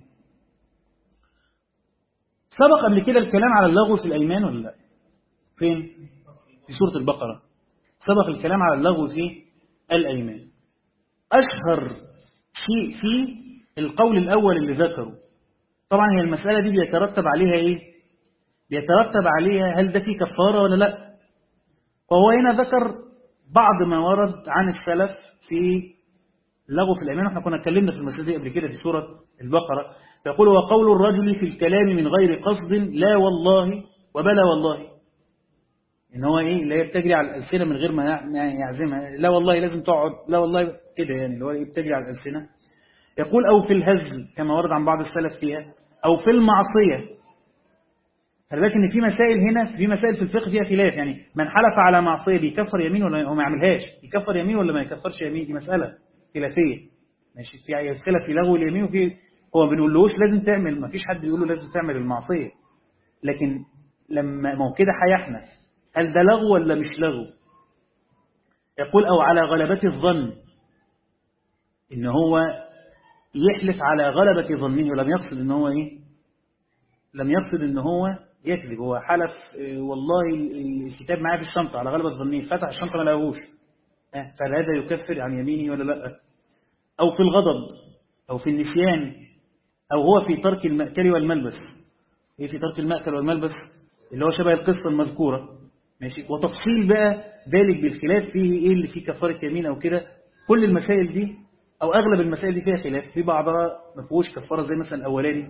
سبق قبل كده الكلام على اللغو في الأيمان ولا لا فين في سورة البقرة سبق الكلام على اللغو في الأيمان أشهر شيء في القول الأول اللي ذكره طبعا هي المسألة دي بيترتب عليها إيه بيترتب عليها هل ده فيه كفارة ولا لا وهو هنا ذكر بعض ما ورد عن السلف في اللغو في الأيمان احنا كنا اتكلمنا في المسألة دي قبل كده في سورة البقرة فيقول وقول الرجل في الكلام من غير قصد لا والله وبلا والله ان هو ايه لا يبتجري على الألسنة من غير ما يعزمها لا والله لازم تقعد لا والله كده يعني اللي هو يبتجري على الألسنة يقول أو في الهزل كما ورد عن بعض السلف فيها أو في المعصية خلي بالك ان في مسائل هنا في مسائل في الفقه فيها خلاف يعني من حلف على معصيه بيكفر يمين ولا ما يعملهاش يكفر يمين ولا ما يكفرش يمين دي مساله خلافيه ماشي في خلاف في لغو اليمين وفي هو ما بنقولوش لازم تعمل ما فيش حد بيقول له لازم تعمل المعصيه لكن لما ما هو كده هيحنف هل ده لغو ولا مش لغو يقول او على غلبة الظن ان هو يحلف على غلبة ظنه ولم يقصد ان هو ايه لم يقصد ان هو يكذب هو حلف والله الكتاب معاه في الشنطة على غلبة ظنيه فتح الشنطة ما لقاهوش فهل هذا يكفر عن يمينه ولا لا أو في الغضب أو في النسيان أو هو في ترك المأكل والملبس إيه في ترك المأكل والملبس اللي هو شبه القصة المذكورة ماشي وتفصيل بقى ذلك بالخلاف فيه إيه اللي فيه كفارة يمين أو كده كل المسائل دي أو أغلب المسائل دي فيها خلاف في بعضها ما فيهوش كفارة زي مثلا الأولاني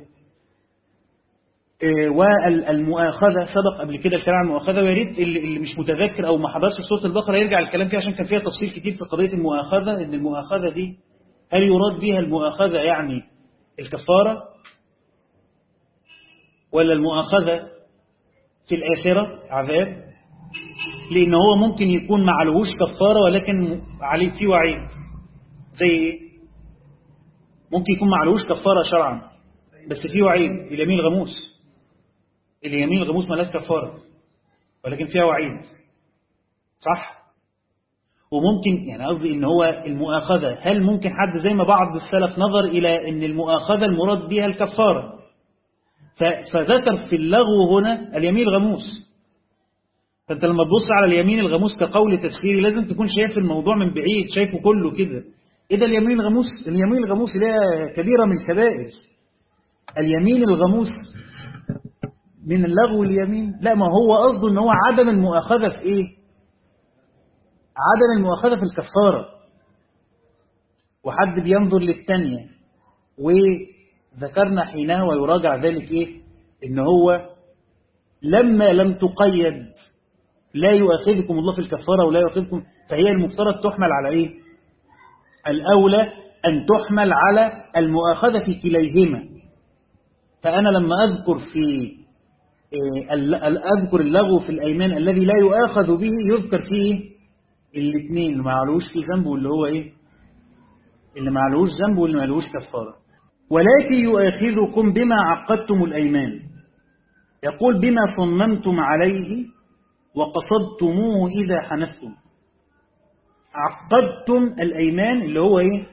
والمؤاخذة سبق قبل كده الكلام عن المؤاخذة ويا ريت اللي, اللي مش متذكر أو ما حضرش سورة البقرة يرجع الكلام فيها عشان كان فيها تفصيل كتير في قضية المؤاخذة إن المؤاخذة دي هل يراد بها المؤاخذة يعني الكفارة ولا المؤاخذة في الآخرة عذاب لأن هو ممكن يكون ما عليهوش كفارة ولكن عليه فيه وعيد زي ايه ممكن يكون ما عليهوش كفارة شرعا بس فيه وعيد اليمين الغموس اليمين الغموس ملاش كفارة ولكن فيها وعيد صح وممكن يعني قصدي ان هو المؤاخذة هل ممكن حد زي ما بعض السلف نظر الى ان المؤاخذة المراد بها الكفارة فذكر في اللغو هنا اليمين الغموس فانت لما تبص على اليمين الغموس كقول تفسيري لازم تكون شايف الموضوع من بعيد شايفه كله كده ايه ده اليمين الغموس اليمين الغموس ده كبيرة من الكبائر اليمين الغموس من اللغو اليمين لا ما هو قصده ان هو عدم المؤاخذة في ايه عدم المؤاخذة في الكفارة وحد بينظر للتانية وذكرنا حينها ويراجع ذلك ايه ان هو لما لم تقيد لا يؤاخذكم الله في الكفارة ولا يؤاخذكم فهي المفترض تحمل على ايه الاولى ان تحمل على المؤاخذة في كليهما فانا لما اذكر في اذكر اللغو في الايمان الذي لا يؤاخذ به يذكر فيه الاثنين اللي ما علوش فيه ذنب واللي هو ايه اللي ما علوش ذنب واللي ما علوش كفاره ولكن يؤاخذكم بما عقدتم الايمان يقول بما صممتم عليه وقصدتموه اذا حنفتم عقدتم الايمان اللي هو ايه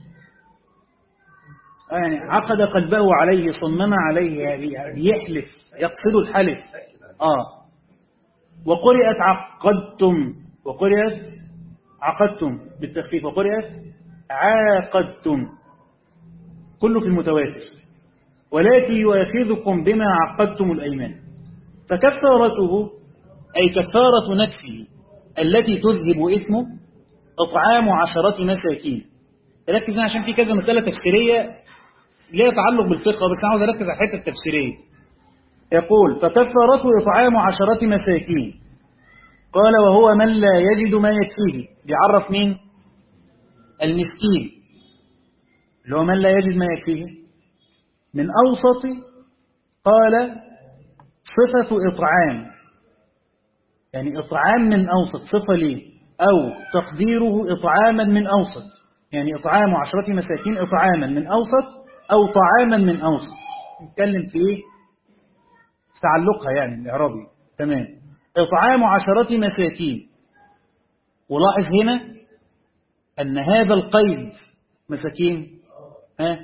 يعني عقد قلبه عليه صمم عليه يحلف يقصد الحلف اه وقرئت عقدتم وقرئت عقدتم بالتخفيف وقرئت عاقدتم كله في المتواتر ولكن يؤاخذكم بما عقدتم الأيمان فكفارته أي كفارة نفسه التي تذهب إثمه إطعام عشرة مساكين ركز عشان في كذا مسألة تفسيرية ليها تعلق بالفقه بس أنا عاوز أركز على الحتة التفسيرية يقول فكفارته إطعام عشرة مساكين قال وهو من لا يجد ما يكفيه بيعرف مين المسكين اللي هو من لا يجد ما يكفيه من أوسط قال صفة إطعام يعني إطعام من أوسط صفة ليه أو تقديره إطعاما من أوسط يعني إطعام عشرة مساكين إطعاما من أوسط أو طعاما من أوسط نتكلم في إيه في تعلقها يعني الإعرابي تمام إطعام عشرة مساكين ولاحظ هنا أن هذا القيد مساكين ها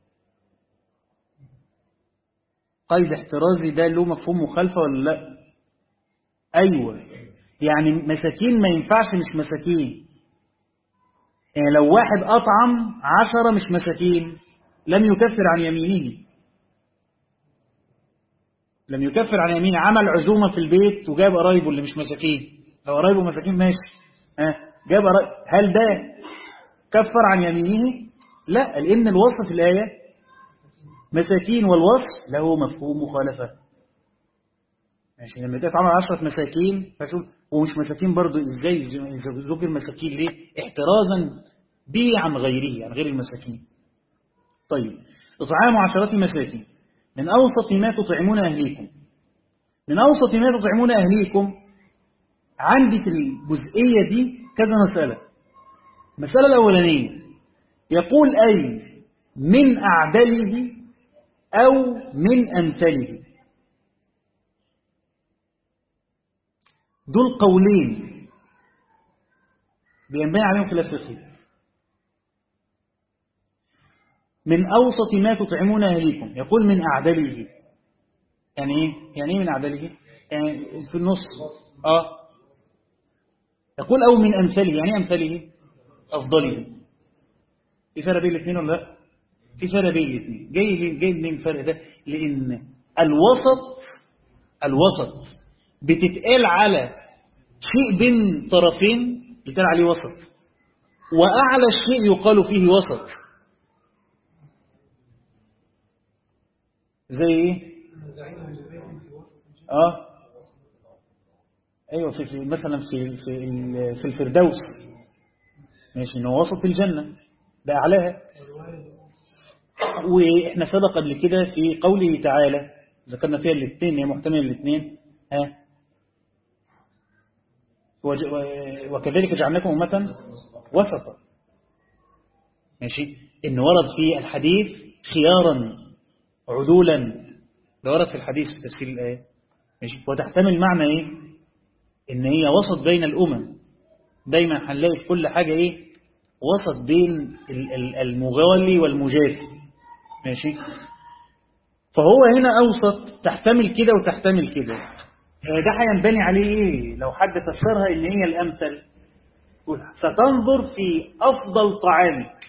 قيد احترازي ده له مفهوم مخالفة ولا لا أيوة يعني مساكين ما ينفعش مش مساكين يعني لو واحد أطعم عشرة مش مساكين لم يكفر عن يمينه لم يكفر عن يمينه عمل عزومة في البيت وجاب قرايبه اللي مش مساكين لو قرايبه مساكين ماشي ها جاب قرايبه هل ده كفر عن يمينه لا لأن الوصف في الآية مساكين والوصف له مفهوم مخالفة ماشي لما تتعامل عشرة مساكين فشوف ومش مساكين برضو ازاي ذكر مساكين ليه احترازا به عن غيره عن غير المساكين طيب إطعام عشرة مساكين من أوسط ما تطعمون أهليكم من أوسط ما تطعمون أهليكم عندي في الجزئية دي كذا مسألة المسألة الأولانية يقول أي من أعدله أو من أمثله دول قولين بينبني عليهم خلاف فقهي من أوسط ما تطعمون أهليكم يقول من أعدله يعني إيه؟ يعني إيه من أعدله؟ يعني في النص آه يقول أو من أمثله يعني أمثله أفضله في فرق بين الاثنين ولا لا؟ في فرق بين الاثنين جاي جاي منين الفرق ده؟ لأن الوسط الوسط بتتقال على شيء بين طرفين يتقال عليه وسط وأعلى الشيء يقال فيه وسط زي ايه اه ايوه في, في مثلا في في في الفردوس ماشي انه وسط الجنه ده اعلاها واحنا سبق قبل كده في قوله تعالى ذكرنا فيها الاثنين هي محتمل الاثنين ها وكذلك جعلناكم امه وسطا ماشي ان ورد في الحديث خيارا عدولا ده ورد في الحديث في تفسير الآية ماشي وتحتمل معنى إيه إن هي وسط بين الأمم دايما هنلاقي في كل حاجة إيه وسط بين المغالي والمجافي ماشي فهو هنا أوسط تحتمل كده وتحتمل كده ده هينبني عليه إيه لو حد فسرها إن هي الأمثل ستنظر في أفضل طعامك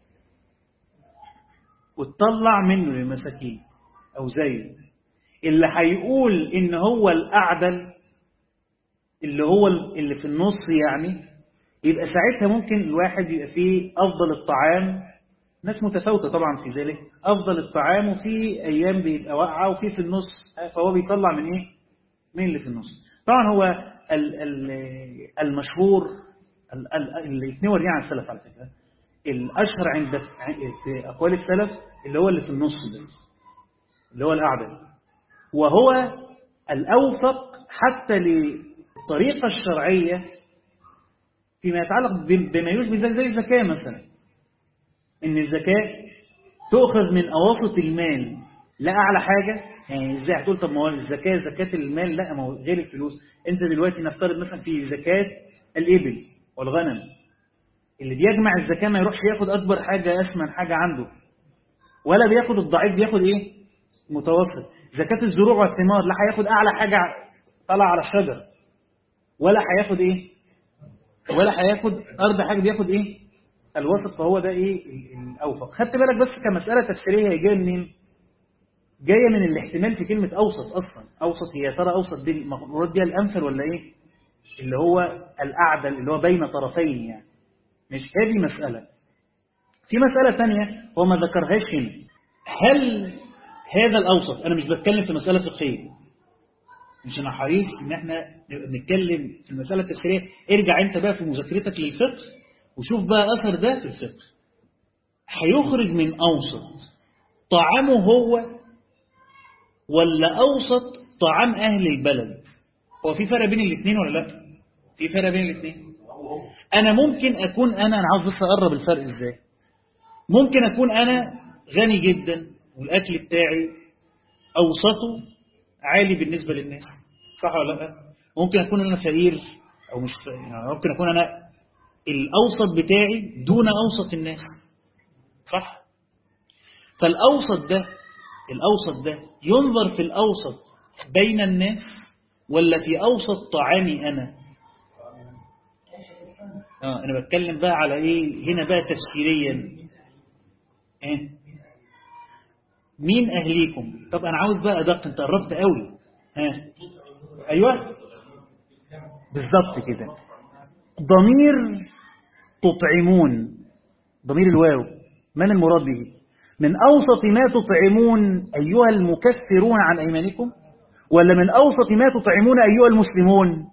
وتطلع منه للمساكين أو زيه اللي هيقول إن هو الأعدل اللي هو اللي في النص يعني يبقى ساعتها ممكن الواحد يبقى فيه أفضل الطعام ناس متفاوتة طبعا في ذلك أفضل الطعام وفي أيام بيبقى واقعة وفي في النص فهو بيطلع من إيه؟ من اللي في النص طبعا هو المشهور اللي يتنور يعني عن السلف على فكرة الأشهر عند في أقوال السلف اللي هو اللي في النص ده اللي هو الأعدل وهو الأوفق حتى للطريقة الشرعية فيما يتعلق بما يشبه ذلك زي الزكاة مثلا إن الزكاة تؤخذ من أواسط المال لا أعلى حاجة يعني ازاي هتقول طب ما هو الزكاة زكاة المال لا ما هو غير الفلوس أنت دلوقتي نفترض مثلا في زكاة الإبل والغنم اللي بيجمع الزكاة ما يروحش ياخد أكبر حاجة أثمن حاجة عنده ولا بياخد الضعيف بياخد إيه متوسط زكاة الزروع والثمار لا هياخد أعلى حاجة طلع على الشجر ولا هياخد إيه ولا هياخد أرض حاجة بياخد إيه الوسط فهو ده إيه الأوفق خدت بالك بس كمسألة تفسيرية هي جاية منين جاية من الاحتمال في كلمة أوسط أصلا أوسط هي ترى أوسط دي المراد بيها الأمثل ولا إيه اللي هو الأعدل اللي هو بين طرفين يعني مش هذه مسألة في مسألة ثانية هو ما ذكرهاش هنا هل هذا الأوسط أنا مش بتكلم في مسألة فقهية مش أنا حريص إن إحنا نتكلم في المسألة التفسيرية ارجع أنت بقى في مذاكرتك للفقه وشوف بقى أثر ده في الفقه هيخرج من أوسط طعامه هو ولا أوسط طعام أهل البلد هو في فرق بين الاثنين ولا لا في فرق بين الاثنين أنا ممكن أكون أنا أنا عاوز بس أقرب الفرق إزاي ممكن أكون أنا غني جدا والأكل بتاعي أوسطه عالي بالنسبة للناس صح ولا لا ممكن أكون أنا فقير أو مش فقير يعني ممكن أكون أنا الأوسط بتاعي دون أوسط الناس صح فالأوسط ده الأوسط ده ينظر في الأوسط بين الناس ولا في أوسط طعامي أنا آه أنا بتكلم بقى على إيه هنا بقى تفسيريا إيه مين أهليكم طب أنا عاوز بقى أدق أنت قربت قوي ها أيوة بالظبط كده ضمير تطعمون ضمير الواو من المراد به من أوسط ما تطعمون أيها المكفرون عن أيمانكم ولا من أوسط ما تطعمون أيها المسلمون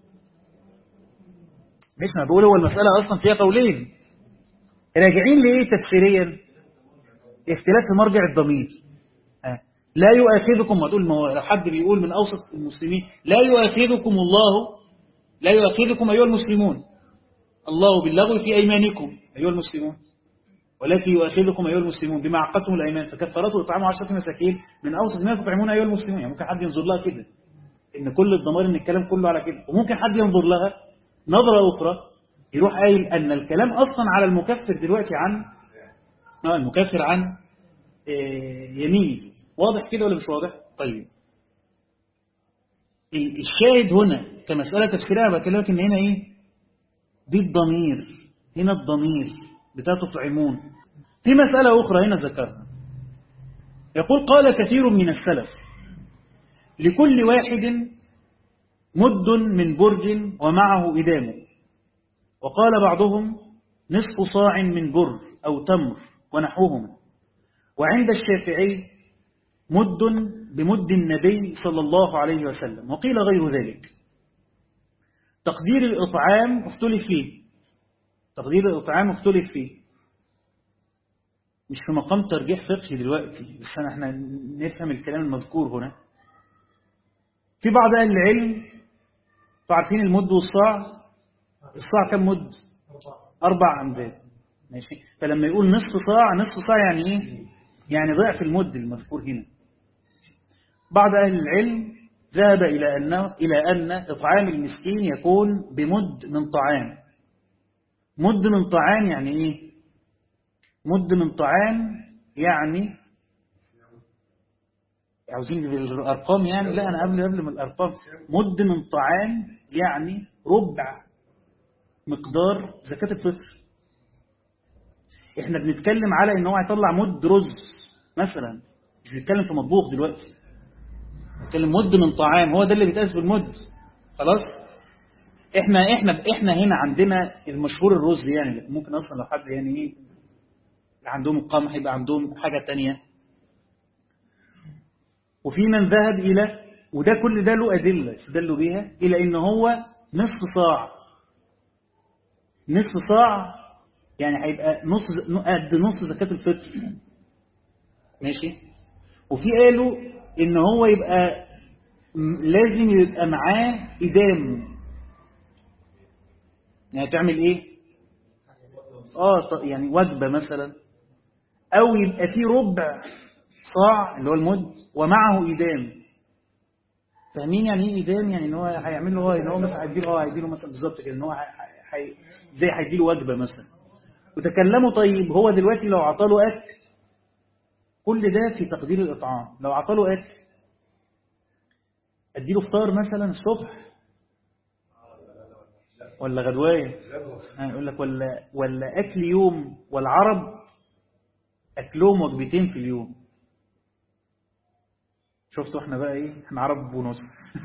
مش ما بقول هو المسألة أصلا فيها قولين راجعين لإيه تفسيريا اختلاف في مرجع الضمير آه. لا يؤاخذكم ما تقول لو حد بيقول من أوسط المسلمين لا يؤاخذكم الله لا يؤاخذكم أيها المسلمون الله باللغو في أيمانكم أيها المسلمون ولكن يؤاخذكم أيها المسلمون بما عقدتم الأيمان فكفرته إطعام عشرة مساكين من أوسط ما تطعمون أيها المسلمون يعني ممكن حد ينظر لها كده إن كل الضمائر إن الكلام كله على كده وممكن حد ينظر لها نظرة أخرى يروح قايل أن الكلام أصلا على المكفر دلوقتي عن آه المكفر عن يمينه واضح كده ولا مش واضح طيب الشاهد هنا كمسألة تفسيرية بكلمك إن هنا إيه دي الضمير هنا الضمير بتاع تطعمون في مسألة أخرى هنا ذكرها يقول قال كثير من السلف لكل واحد مد من برج ومعه إدام وقال بعضهم نصف صاع من بر أو تمر ونحوهما وعند الشافعي مد بمد النبي صلى الله عليه وسلم وقيل غير ذلك تقدير الإطعام اختلف فيه تقدير الإطعام اختلف فيه مش في مقام ترجيح فقهي دلوقتي بس أنا احنا نفهم الكلام المذكور هنا في بعض أهل العلم عارفين المد والصاع الصاع كم مد أربع أمداد ماشي فلما يقول نصف صاع نصف صاع يعني إيه يعني ضعف المد المذكور هنا بعض أهل العلم ذهب إلى أن إلى أن إطعام المسكين يكون بمد من طعام مد من طعام يعني إيه مد من طعام يعني عاوزين بالأرقام يعني لا أنا قبل قبل من الأرقام مد من طعام يعني ربع مقدار زكاة الفطر احنا بنتكلم على ان هو هيطلع مد رز مثلا مش بنتكلم في مطبوخ دلوقتي بنتكلم مد من طعام هو ده اللي بيتقاس بالمد خلاص احنا احنا احنا هنا عندنا المشهور الرز يعني ممكن اصلا لو حد يعني ايه عندهم القمح يبقى عندهم حاجة تانية وفي من ذهب إلى وده كل ده له أدلة استدلوا بيها إلى إن هو نصف صاع نصف صاع يعني هيبقى نص قد نص زكاة الفطر ماشي وفي قالوا إن هو يبقى لازم يبقى معاه إدام يعني تعمل إيه آه يعني وجبة مثلا أو يبقى فيه ربع صاع اللي هو المد ومعه إدام فاهمين يعني ايه إدام يعني ان هو هيعمل له هو ان هو مثلا هيديله اه هيديله مثلا بالظبط كده ان هو هي زي هيديله وجبه مثلا وتكلموا طيب هو دلوقتي لو عطاله اكل كل ده في تقدير الاطعام لو عطاله اكل اديله فطار مثلا الصبح ولا غدوايه يقول لك ولا ولا اكل يوم والعرب اكلهم وجبتين في اليوم شفتوا احنا بقى ايه احنا عرب ونص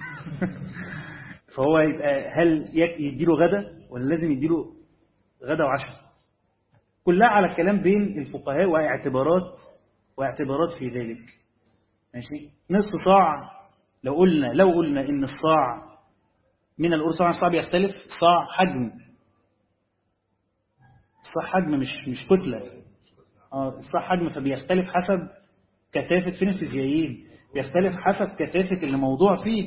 فهو يبقى هل يديله غدا ولا لازم يديله غدا وعشاء كلها على الكلام بين الفقهاء واعتبارات واعتبارات في ذلك ماشي نصف صاع لو قلنا لو قلنا ان الصاع من القرص طبعا الصاع بيختلف صاع حجم الصاع حجم مش مش كتله اه الصاع حجم فبيختلف حسب كثافه فين الفيزيائيين بيختلف حسب كثافه اللي موضوع فيه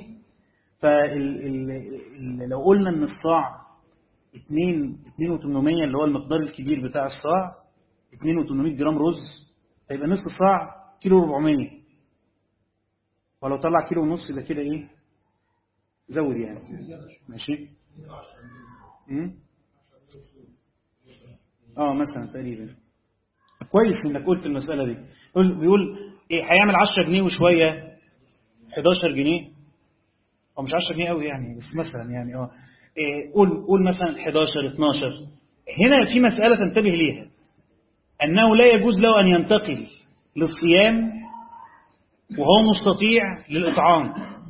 فلو قلنا ان الصاع 2 2800 اللي هو المقدار الكبير بتاع الصاع 2800 جرام رز هيبقى نصف صاع كيلو 400 ولو طلع كيلو ونص يبقى كده ايه زود يعني ماشي امم اه مثلا تقريبا كويس انك قلت المسألة دي بيقول ايه هيعمل 10 جنيه وشوية 11 جنيه او مش 10 جنيه قوي يعني بس مثلا يعني اه إيه قول قول مثلا 11 12 هنا في مسألة تنتبه ليها أنه لا يجوز له أن ينتقل للصيام وهو مستطيع للإطعام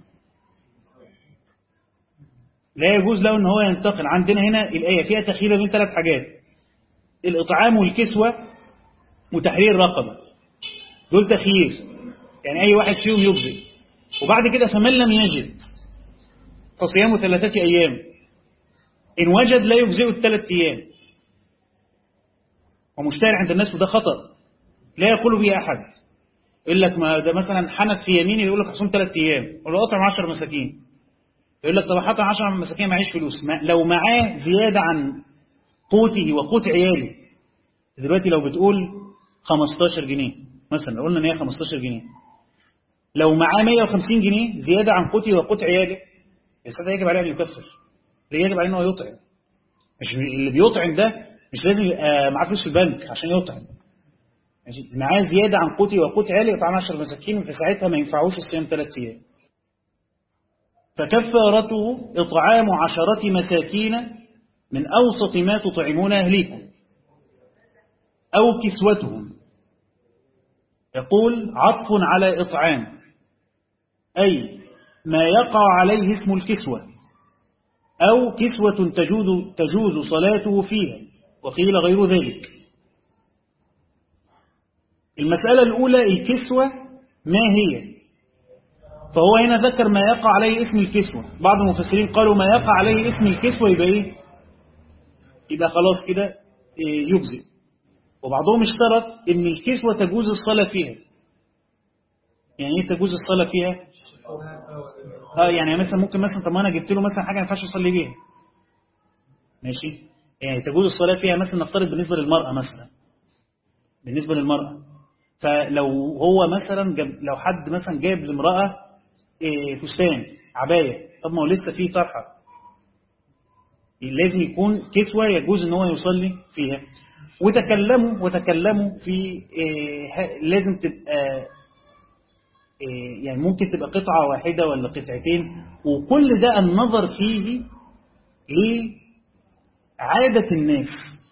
لا يجوز له أن هو ينتقل عندنا هنا الآية فيها تخيلة بين ثلاث حاجات الإطعام والكسوة وتحرير رقبة دول تخيير يعني أي واحد فيهم يجزئ وبعد كده فمن لم يجد فصيام ثلاثة أيام إن وجد لا يجزئه الثلاث أيام ومشتهر عند الناس وده خطأ لا يقول به أحد يقول لك ما ده مثلا حنف في يميني يقول لك هصوم ثلاث أيام يقول له أطعم 10 مساكين يقول لك طب هطعم 10 مساكين معيش فلوس ما لو معاه زيادة عن قوته وقوت عياله دلوقتي لو بتقول 15 جنيه مثلا قلنا ان هي 15 جنيه لو معاه 150 جنيه زيادة عن قوته وقوت عياله السادة يجب عليه أن يكفر يجب عليه أنه يطعم مش اللي بيطعم ده مش لازم يبقى معاه فلوس في البنك عشان يطعم ماشي معاه زيادة عن قوتي وقوت عالي يطعم 10 مساكين في ساعتها ما ينفعوش الصيام ثلاث أيام فكفارته إطعام عشرة مساكين من أوسط ما تطعمون أهليكم أو كسوتهم يقول عطف على إطعام أي ما يقع عليه اسم الكسوة أو كسوة تجوز, تجوز صلاته فيها وقيل غير ذلك المسألة الأولى الكسوة ما هي فهو هنا ذكر ما يقع عليه اسم الكسوة بعض المفسرين قالوا ما يقع عليه اسم الكسوة يبقى إيه يبقى خلاص كده إيه يجزئ وبعضهم اشترط ان الكسوة تجوز الصلاة فيها يعني ايه تجوز الصلاة فيها اه يعني مثلا ممكن مثلا طب ما انا جبت له مثلا حاجة ما ينفعش يصلي بيها ماشي يعني تجوز الصلاة فيها مثلا نفترض بالنسبة للمرأة مثلا بالنسبة للمرأة فلو هو مثلا جاب لو حد مثلا جايب لامرأة إيه فستان عباية طب ما هو لسه فيه طرحة لازم يكون كسوة يجوز ان هو يصلي فيها وتكلموا وتكلموا في إيه لازم تبقى إيه يعني ممكن تبقى قطعة واحدة ولا قطعتين وكل ده النظر فيه لعادة الناس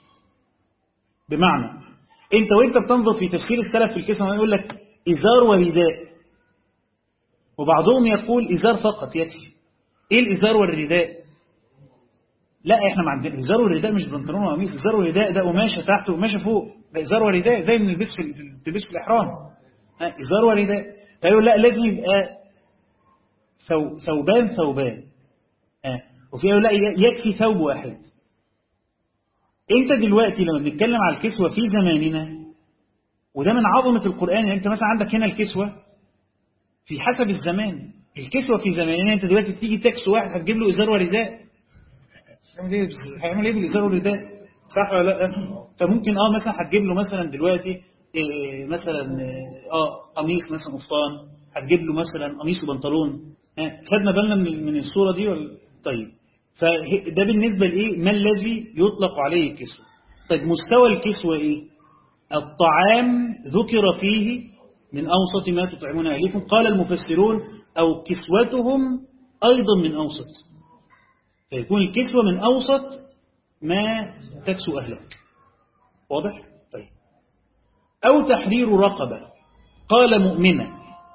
بمعنى انت وانت بتنظر في تفسير السلف في الكسوة يقول لك إزار ورداء وبعضهم يقول إزار فقط يكفي ايه الإزار والرداء لا احنا ما عندنا إزار والرداء مش بنطلون وقميص إزار والرداء ده قماشة تحت وقماشة فوق ده إزار ورداء زي ما بنلبس في بتلبس في الإحرام إزار ورداء فيقولوا لا لازم يبقى ثوبان ثوبان اه وفي لا يكفي ثوب واحد انت دلوقتي لما بنتكلم على الكسوة في زماننا وده من عظمة القرآن يعني انت مثلا عندك هنا الكسوة في حسب الزمان الكسوة في زماننا انت دلوقتي بتيجي تكسو واحد هتجيب له ازار ورداء هيعمل ايه بالازار والرداء صح ولا لا فممكن اه مثلا هتجيب له مثلا دلوقتي إيه مثلا اه قميص مثلا قفطان هتجيب له مثلا قميص وبنطلون ها خدنا بالنا من من الصوره دي ولا طيب فده بالنسبه لايه ما الذي يطلق عليه الكسوه طيب مستوى الكسوه ايه الطعام ذكر فيه من اوسط ما تطعمون اهليكم قال المفسرون او كسوتهم ايضا من اوسط فيكون الكسوه من اوسط ما تكسو اهلك واضح طيب أو تحرير رقبة قال مؤمنة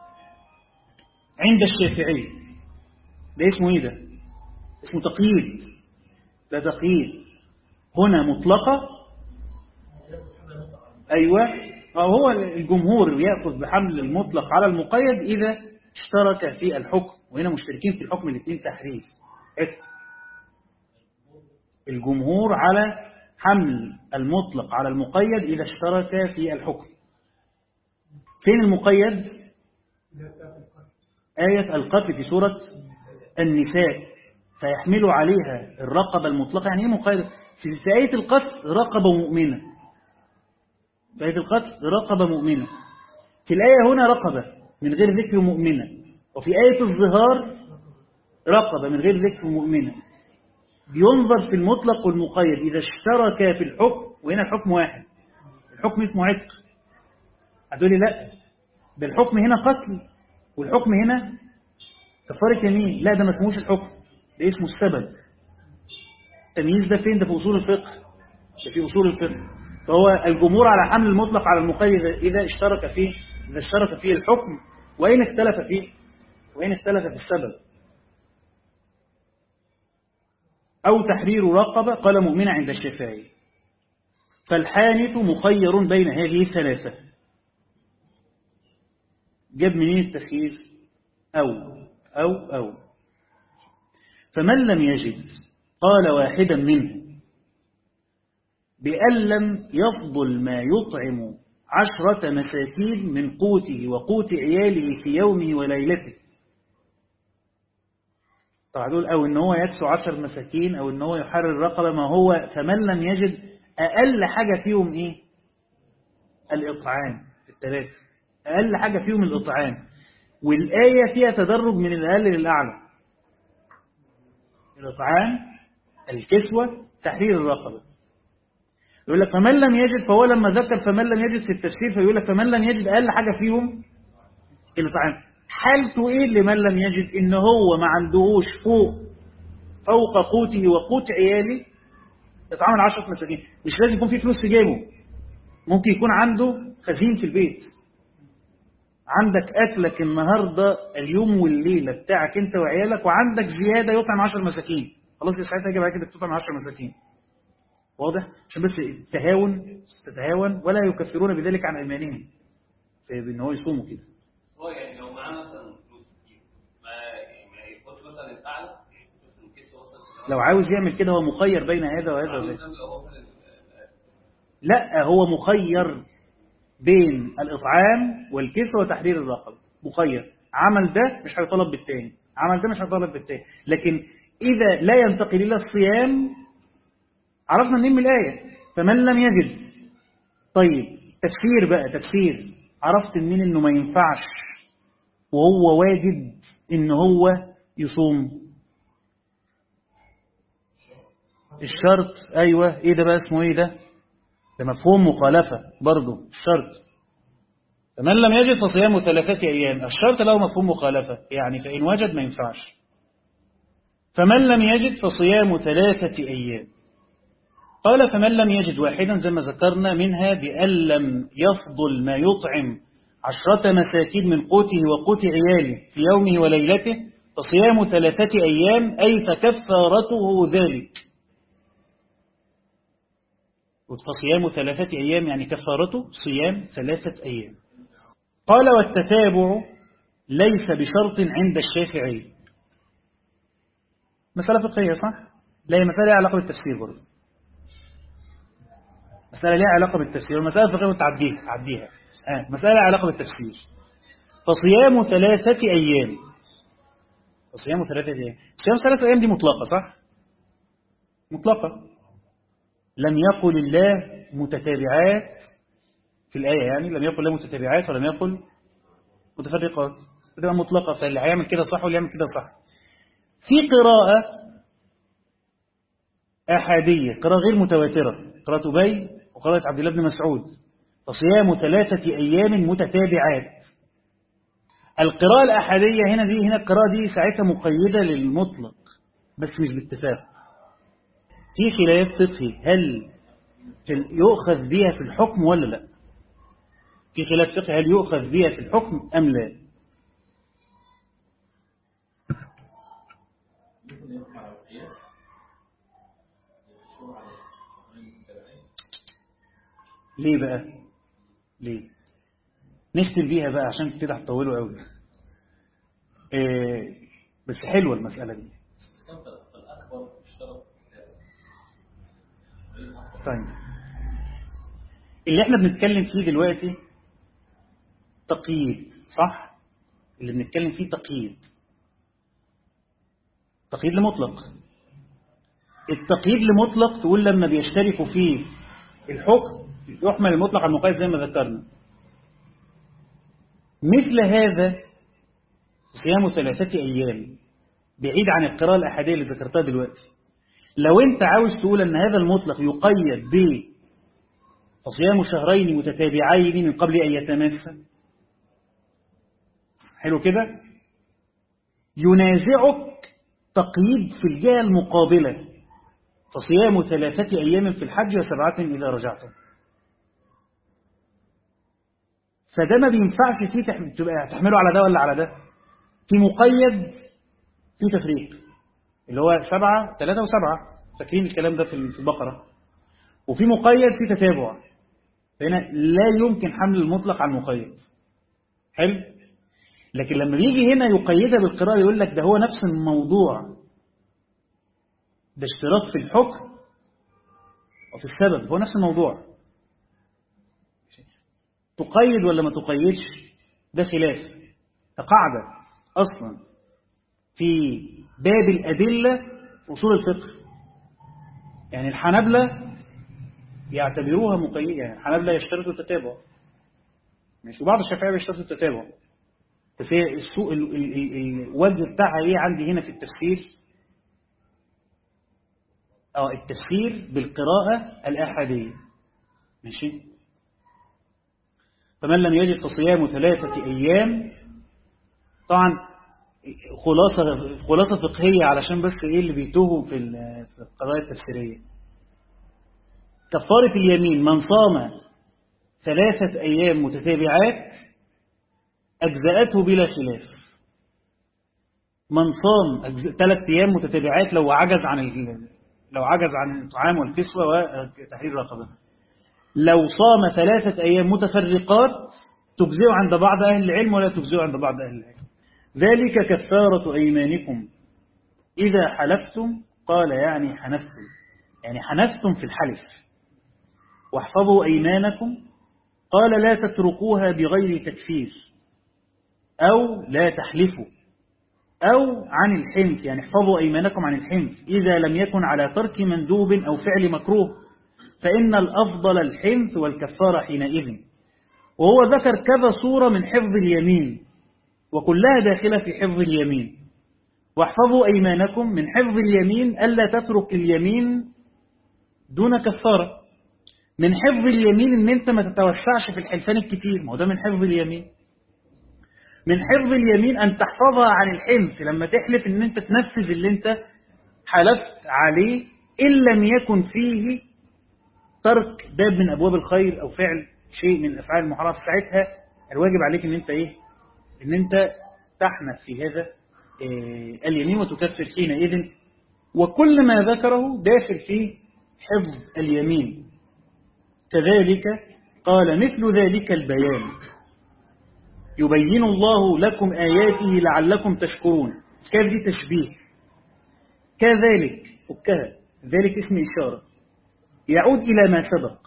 عند الشافعي ده اسمه ايه ده اسمه تقييد ده تقييد هنا مطلقة أيوة فهو الجمهور يأخذ بحمل المطلق على المقيد إذا اشترك في الحكم وهنا مشتركين في الحكم الاثنين تحريف الجمهور على حمل المطلق على المقيد إذا اشترك في الحكم فين المقيد آية القتل في سورة النساء فيحمل عليها الرقبة المطلقة يعني ايه مقيد في آية القتل رقبة مؤمنة في آية القتل رقبة مؤمنة في الآية هنا رقبة من غير ذكر مؤمنة وفي آية الظهار رقبة من غير ذكر مؤمنة بينظر في المطلق والمقيد إذا اشترك في الحكم وهنا الحكم واحد الحكم اسمه عتق هتقولي لا ده الحكم هنا قتل والحكم هنا كفارة يمين لا ده ما اسموش الحكم ده اسمه السبب التمييز ده فين ده في أصول الفقه ده في أصول الفقه فهو الجمهور على حمل المطلق على المقيد إذا اشترك فيه إذا اشترك فيه الحكم وإن اختلف فيه وإن اختلف في السبب أو تحرير رقبة قال مؤمنة عند الشافعي فالحانث مخير بين هذه الثلاثة جاب منين التخيير أو أو أو فمن لم يجد قال واحدا منه بأن لم يفضل ما يطعم عشرة مساكين من قوته وقوت عياله في يومه وليلته طبعا دول أو إن هو يكسو عشر مساكين أو إن هو يحرر رقبة ما هو فمن لم يجد أقل حاجة فيهم إيه الإطعام في الثلاثة أقل حاجة فيهم الإطعام والآية فيها تدرج من الأقل للأعلى الإطعام الكسوة تحرير الرقبة يقول لك فمن لم يجد فهو لما ذكر فمن لم يجد في التفسير فيقول لك فمن لم يجد أقل حاجة فيهم الإطعام حالته إيه لمن لم يجد إن هو ما عندهوش فوق فوق قوته وقوت عياله يتعامل عشرة مساكين مش لازم يكون في فلوس في جيبه ممكن يكون عنده خزين في البيت عندك أكلك النهاردة اليوم والليلة بتاعك أنت وعيالك وعندك زيادة يطعم عشر مساكين خلاص يا ساعتها يجب عليك انك تطعم عشر مساكين واضح عشان بس تهاون تتهاون ولا يكفرون بذلك عن ايمانهم بان هو يصوموا كده هو يعني لو معاه مثلا فلوس كتير ما ما ياخدش مثلا الاعلى مثلا كيسه مثلا لو عاوز يعمل كده هو مخير بين هذا وهذا وهذا مثلا لو هو مثلا لا هو مخير بين الإطعام والكسوة وتحرير الرقبة مخير عمل ده مش هيطلب بالتاني عمل ده مش هيطلب بالتاني لكن إذا لا ينتقل إلى الصيام عرفنا منين من الآية فمن لم يجد طيب تفسير بقى تفسير عرفت منين إنه ما ينفعش وهو واجب إن هو يصوم الشرط أيوة إيه ده بقى اسمه إيه ده ده مفهوم مخالفة برضه الشرط فمن لم يجد فصيام ثلاثة أيام الشرط له مفهوم مخالفة يعني فإن وجد ما ينفعش فمن لم يجد فصيام ثلاثة أيام قال فمن لم يجد واحدا زي ما ذكرنا منها بأن لم يفضل ما يطعم عشرة مساكين من قوته وقوت عياله في يومه وليلته فصيام ثلاثة أيام أي فكفارته ذلك فصيام ثلاثة أيام يعني كفارته صيام ثلاثة أيام قال والتتابع ليس بشرط عند الشافعي مسألة فقهية صح؟ لا هي مسألة لها علاقة بالتفسير برضه مسألة لها علاقة بالتفسير والمسألة الفقهية تعديها تعديها آه. مسألة لها علاقة بالتفسير فصيام ثلاثة أيام فصيام ثلاثة أيام صيام ثلاثة أيام دي مطلقة صح؟ مطلقة لم يقل الله متتابعات في الآية يعني لم يقل الله متتابعات ولم يقل متفرقات تبقى مطلقة فاللي هيعمل كده صح واللي يعمل كده صح في قراءة أحادية قراءة غير متواترة قراءة أبي وقراءة عبد الله بن مسعود فصيام ثلاثة أيام متتابعات القراءة الأحادية هنا دي هنا القراءة دي ساعتها مقيدة للمطلق بس مش باتفاق في خلاف فقهي هل في يؤخذ بها في الحكم ولا لا في خلاف فقهي هل يؤخذ بها في الحكم أم لا ممكن يقع على القياس يخشوا على الفقهين المتبعين ليه بقى ليه نختم بيها بقى عشان كده هتطولوا قوي إيه بس حلوة المسألة دي كان في الأكبر اشترط طيب اللي احنا بنتكلم فيه دلوقتي تقييد صح اللي بنتكلم فيه تقييد تقييد لمطلق التقييد لمطلق تقول لما بيشتركوا فيه الحكم يحمل المطلق على المقيد زي ما ذكرنا مثل هذا صيام ثلاثة أيام بعيد عن القراءة الأحادية اللي ذكرتها دلوقتي لو أنت عاوز تقول أن هذا المطلق يقيد ب فصيام شهرين متتابعين من قبل أن يتماسا حلو كده ينازعك تقييد في الجهة المقابلة فصيام ثلاثة أيام في الحج وسبعة إذا رجعتم فده ما بينفعش فيه تح- تبقى تحمله على ده ولا على ده في مقيد في تفريق اللي هو سبعة ثلاثة وسبعة فاكرين الكلام ده في في البقرة وفي مقيد في تتابع فهنا لا يمكن حمل المطلق على المقيد حلو لكن لما بيجي هنا يقيدها بالقراءة يقول لك ده هو نفس الموضوع ده اشتراط في الحكم وفي السبب هو نفس الموضوع تقيد ولا ما تقيدش ده خلاف ده قاعدة أصلا في باب الأدلة في أصول الفقه يعني الحنبلة يعتبروها مقيدة يعني الحنبلة يشترطوا التتابع ماشي وبعض الشافعية بيشترطوا التتابع بس هي السوق ال ال ال الوجه بتاعها ايه عندي هنا في التفسير اه التفسير بالقراءة الأحادية ماشي فمن لم يجد فصيام ثلاثة أيام طبعا خلاصة خلاصة فقهية علشان بس ايه اللي بيتوهوا في ال- في القضايا التفسيرية كفارة اليمين من صام ثلاثة أيام متتابعات أجزأته بلا خلاف من صام أجز- ثلاث أيام متتابعات لو عجز عن ال- لو عجز عن الطعام والكسوة وتحرير رقبة لو صام ثلاثة أيام متفرقات تجزئه عند بعض أهل العلم ولا تجزئه عند بعض أهل العلم ذلك كفارة أيمانكم إذا حلفتم قال يعني حنفتم يعني حنفتم في الحلف واحفظوا أيمانكم قال لا تتركوها بغير تكفير أو لا تحلفوا أو عن الحنث يعني احفظوا أيمانكم عن الحنث إذا لم يكن على ترك مندوب أو فعل مكروه فإن الأفضل الحنث والكفارة حينئذ وهو ذكر كذا صورة من حفظ اليمين وكلها داخلة في حفظ اليمين واحفظوا أيمانكم من حفظ اليمين ألا تترك اليمين دون كفارة من حفظ اليمين ان انت ما تتوسعش في الحلفان الكتير ما هو ده من حفظ اليمين من حفظ اليمين ان تحفظها عن الحنث لما تحلف ان انت تنفذ اللي انت حلفت عليه ان لم يكن فيه ترك باب من ابواب الخير او فعل شيء من افعال المحرمه في ساعتها الواجب عليك ان انت ايه ان انت تحنث في هذا آه، اليمين وتكفر حينئذ وكل ما ذكره داخل في حفظ اليمين كذلك قال مثل ذلك البيان يبين الله لكم آياته لعلكم تشكرون كيف دي تشبيه كذلك فكها ذلك اسم إشارة يعود إلى ما سبق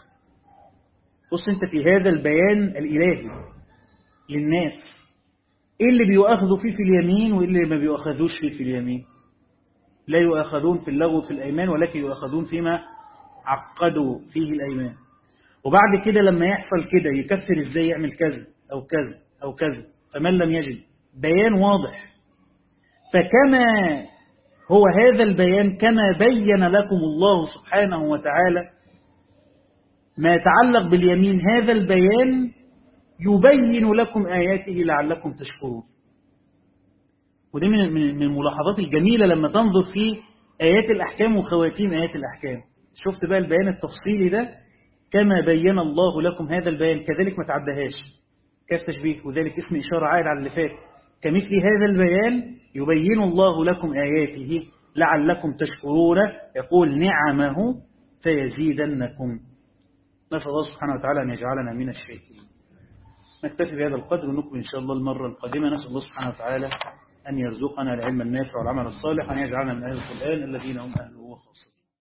بص انت في هذا البيان الإلهي للناس ايه اللي بيؤاخذوا فيه في اليمين وايه اللي ما بيؤاخذوش فيه في اليمين لا يؤاخذون في اللغو في الأيمان ولكن يؤاخذون فيما عقدوا فيه الأيمان وبعد كده لما يحصل كده يكفر ازاي يعمل كذا أو كذا أو كذا فمن لم يجد بيان واضح فكما هو هذا البيان كما بين لكم الله سبحانه وتعالى ما يتعلق باليمين هذا البيان يبين لكم آياته لعلكم تشكرون ودي من من من الملاحظات الجميلة لما تنظر في آيات الأحكام وخواتيم آيات الأحكام شفت بقى البيان التفصيلي ده كما بين الله لكم هذا البيان كذلك ما تعدهاش كيف تشبيه وذلك اسم إشارة عائد على اللي فات كمثل هذا البيان يبين الله لكم آياته لعلكم تشكرون يقول نعمه فيزيدنكم نسأل الله سبحانه وتعالى أن يجعلنا من الشاكرين نكتفي بهذا القدر ونكمل إن شاء الله المرة القادمة نسأل الله سبحانه وتعالى أن يرزقنا العلم النافع والعمل الصالح وأن يجعلنا من أهل القرآن الذين هم أهل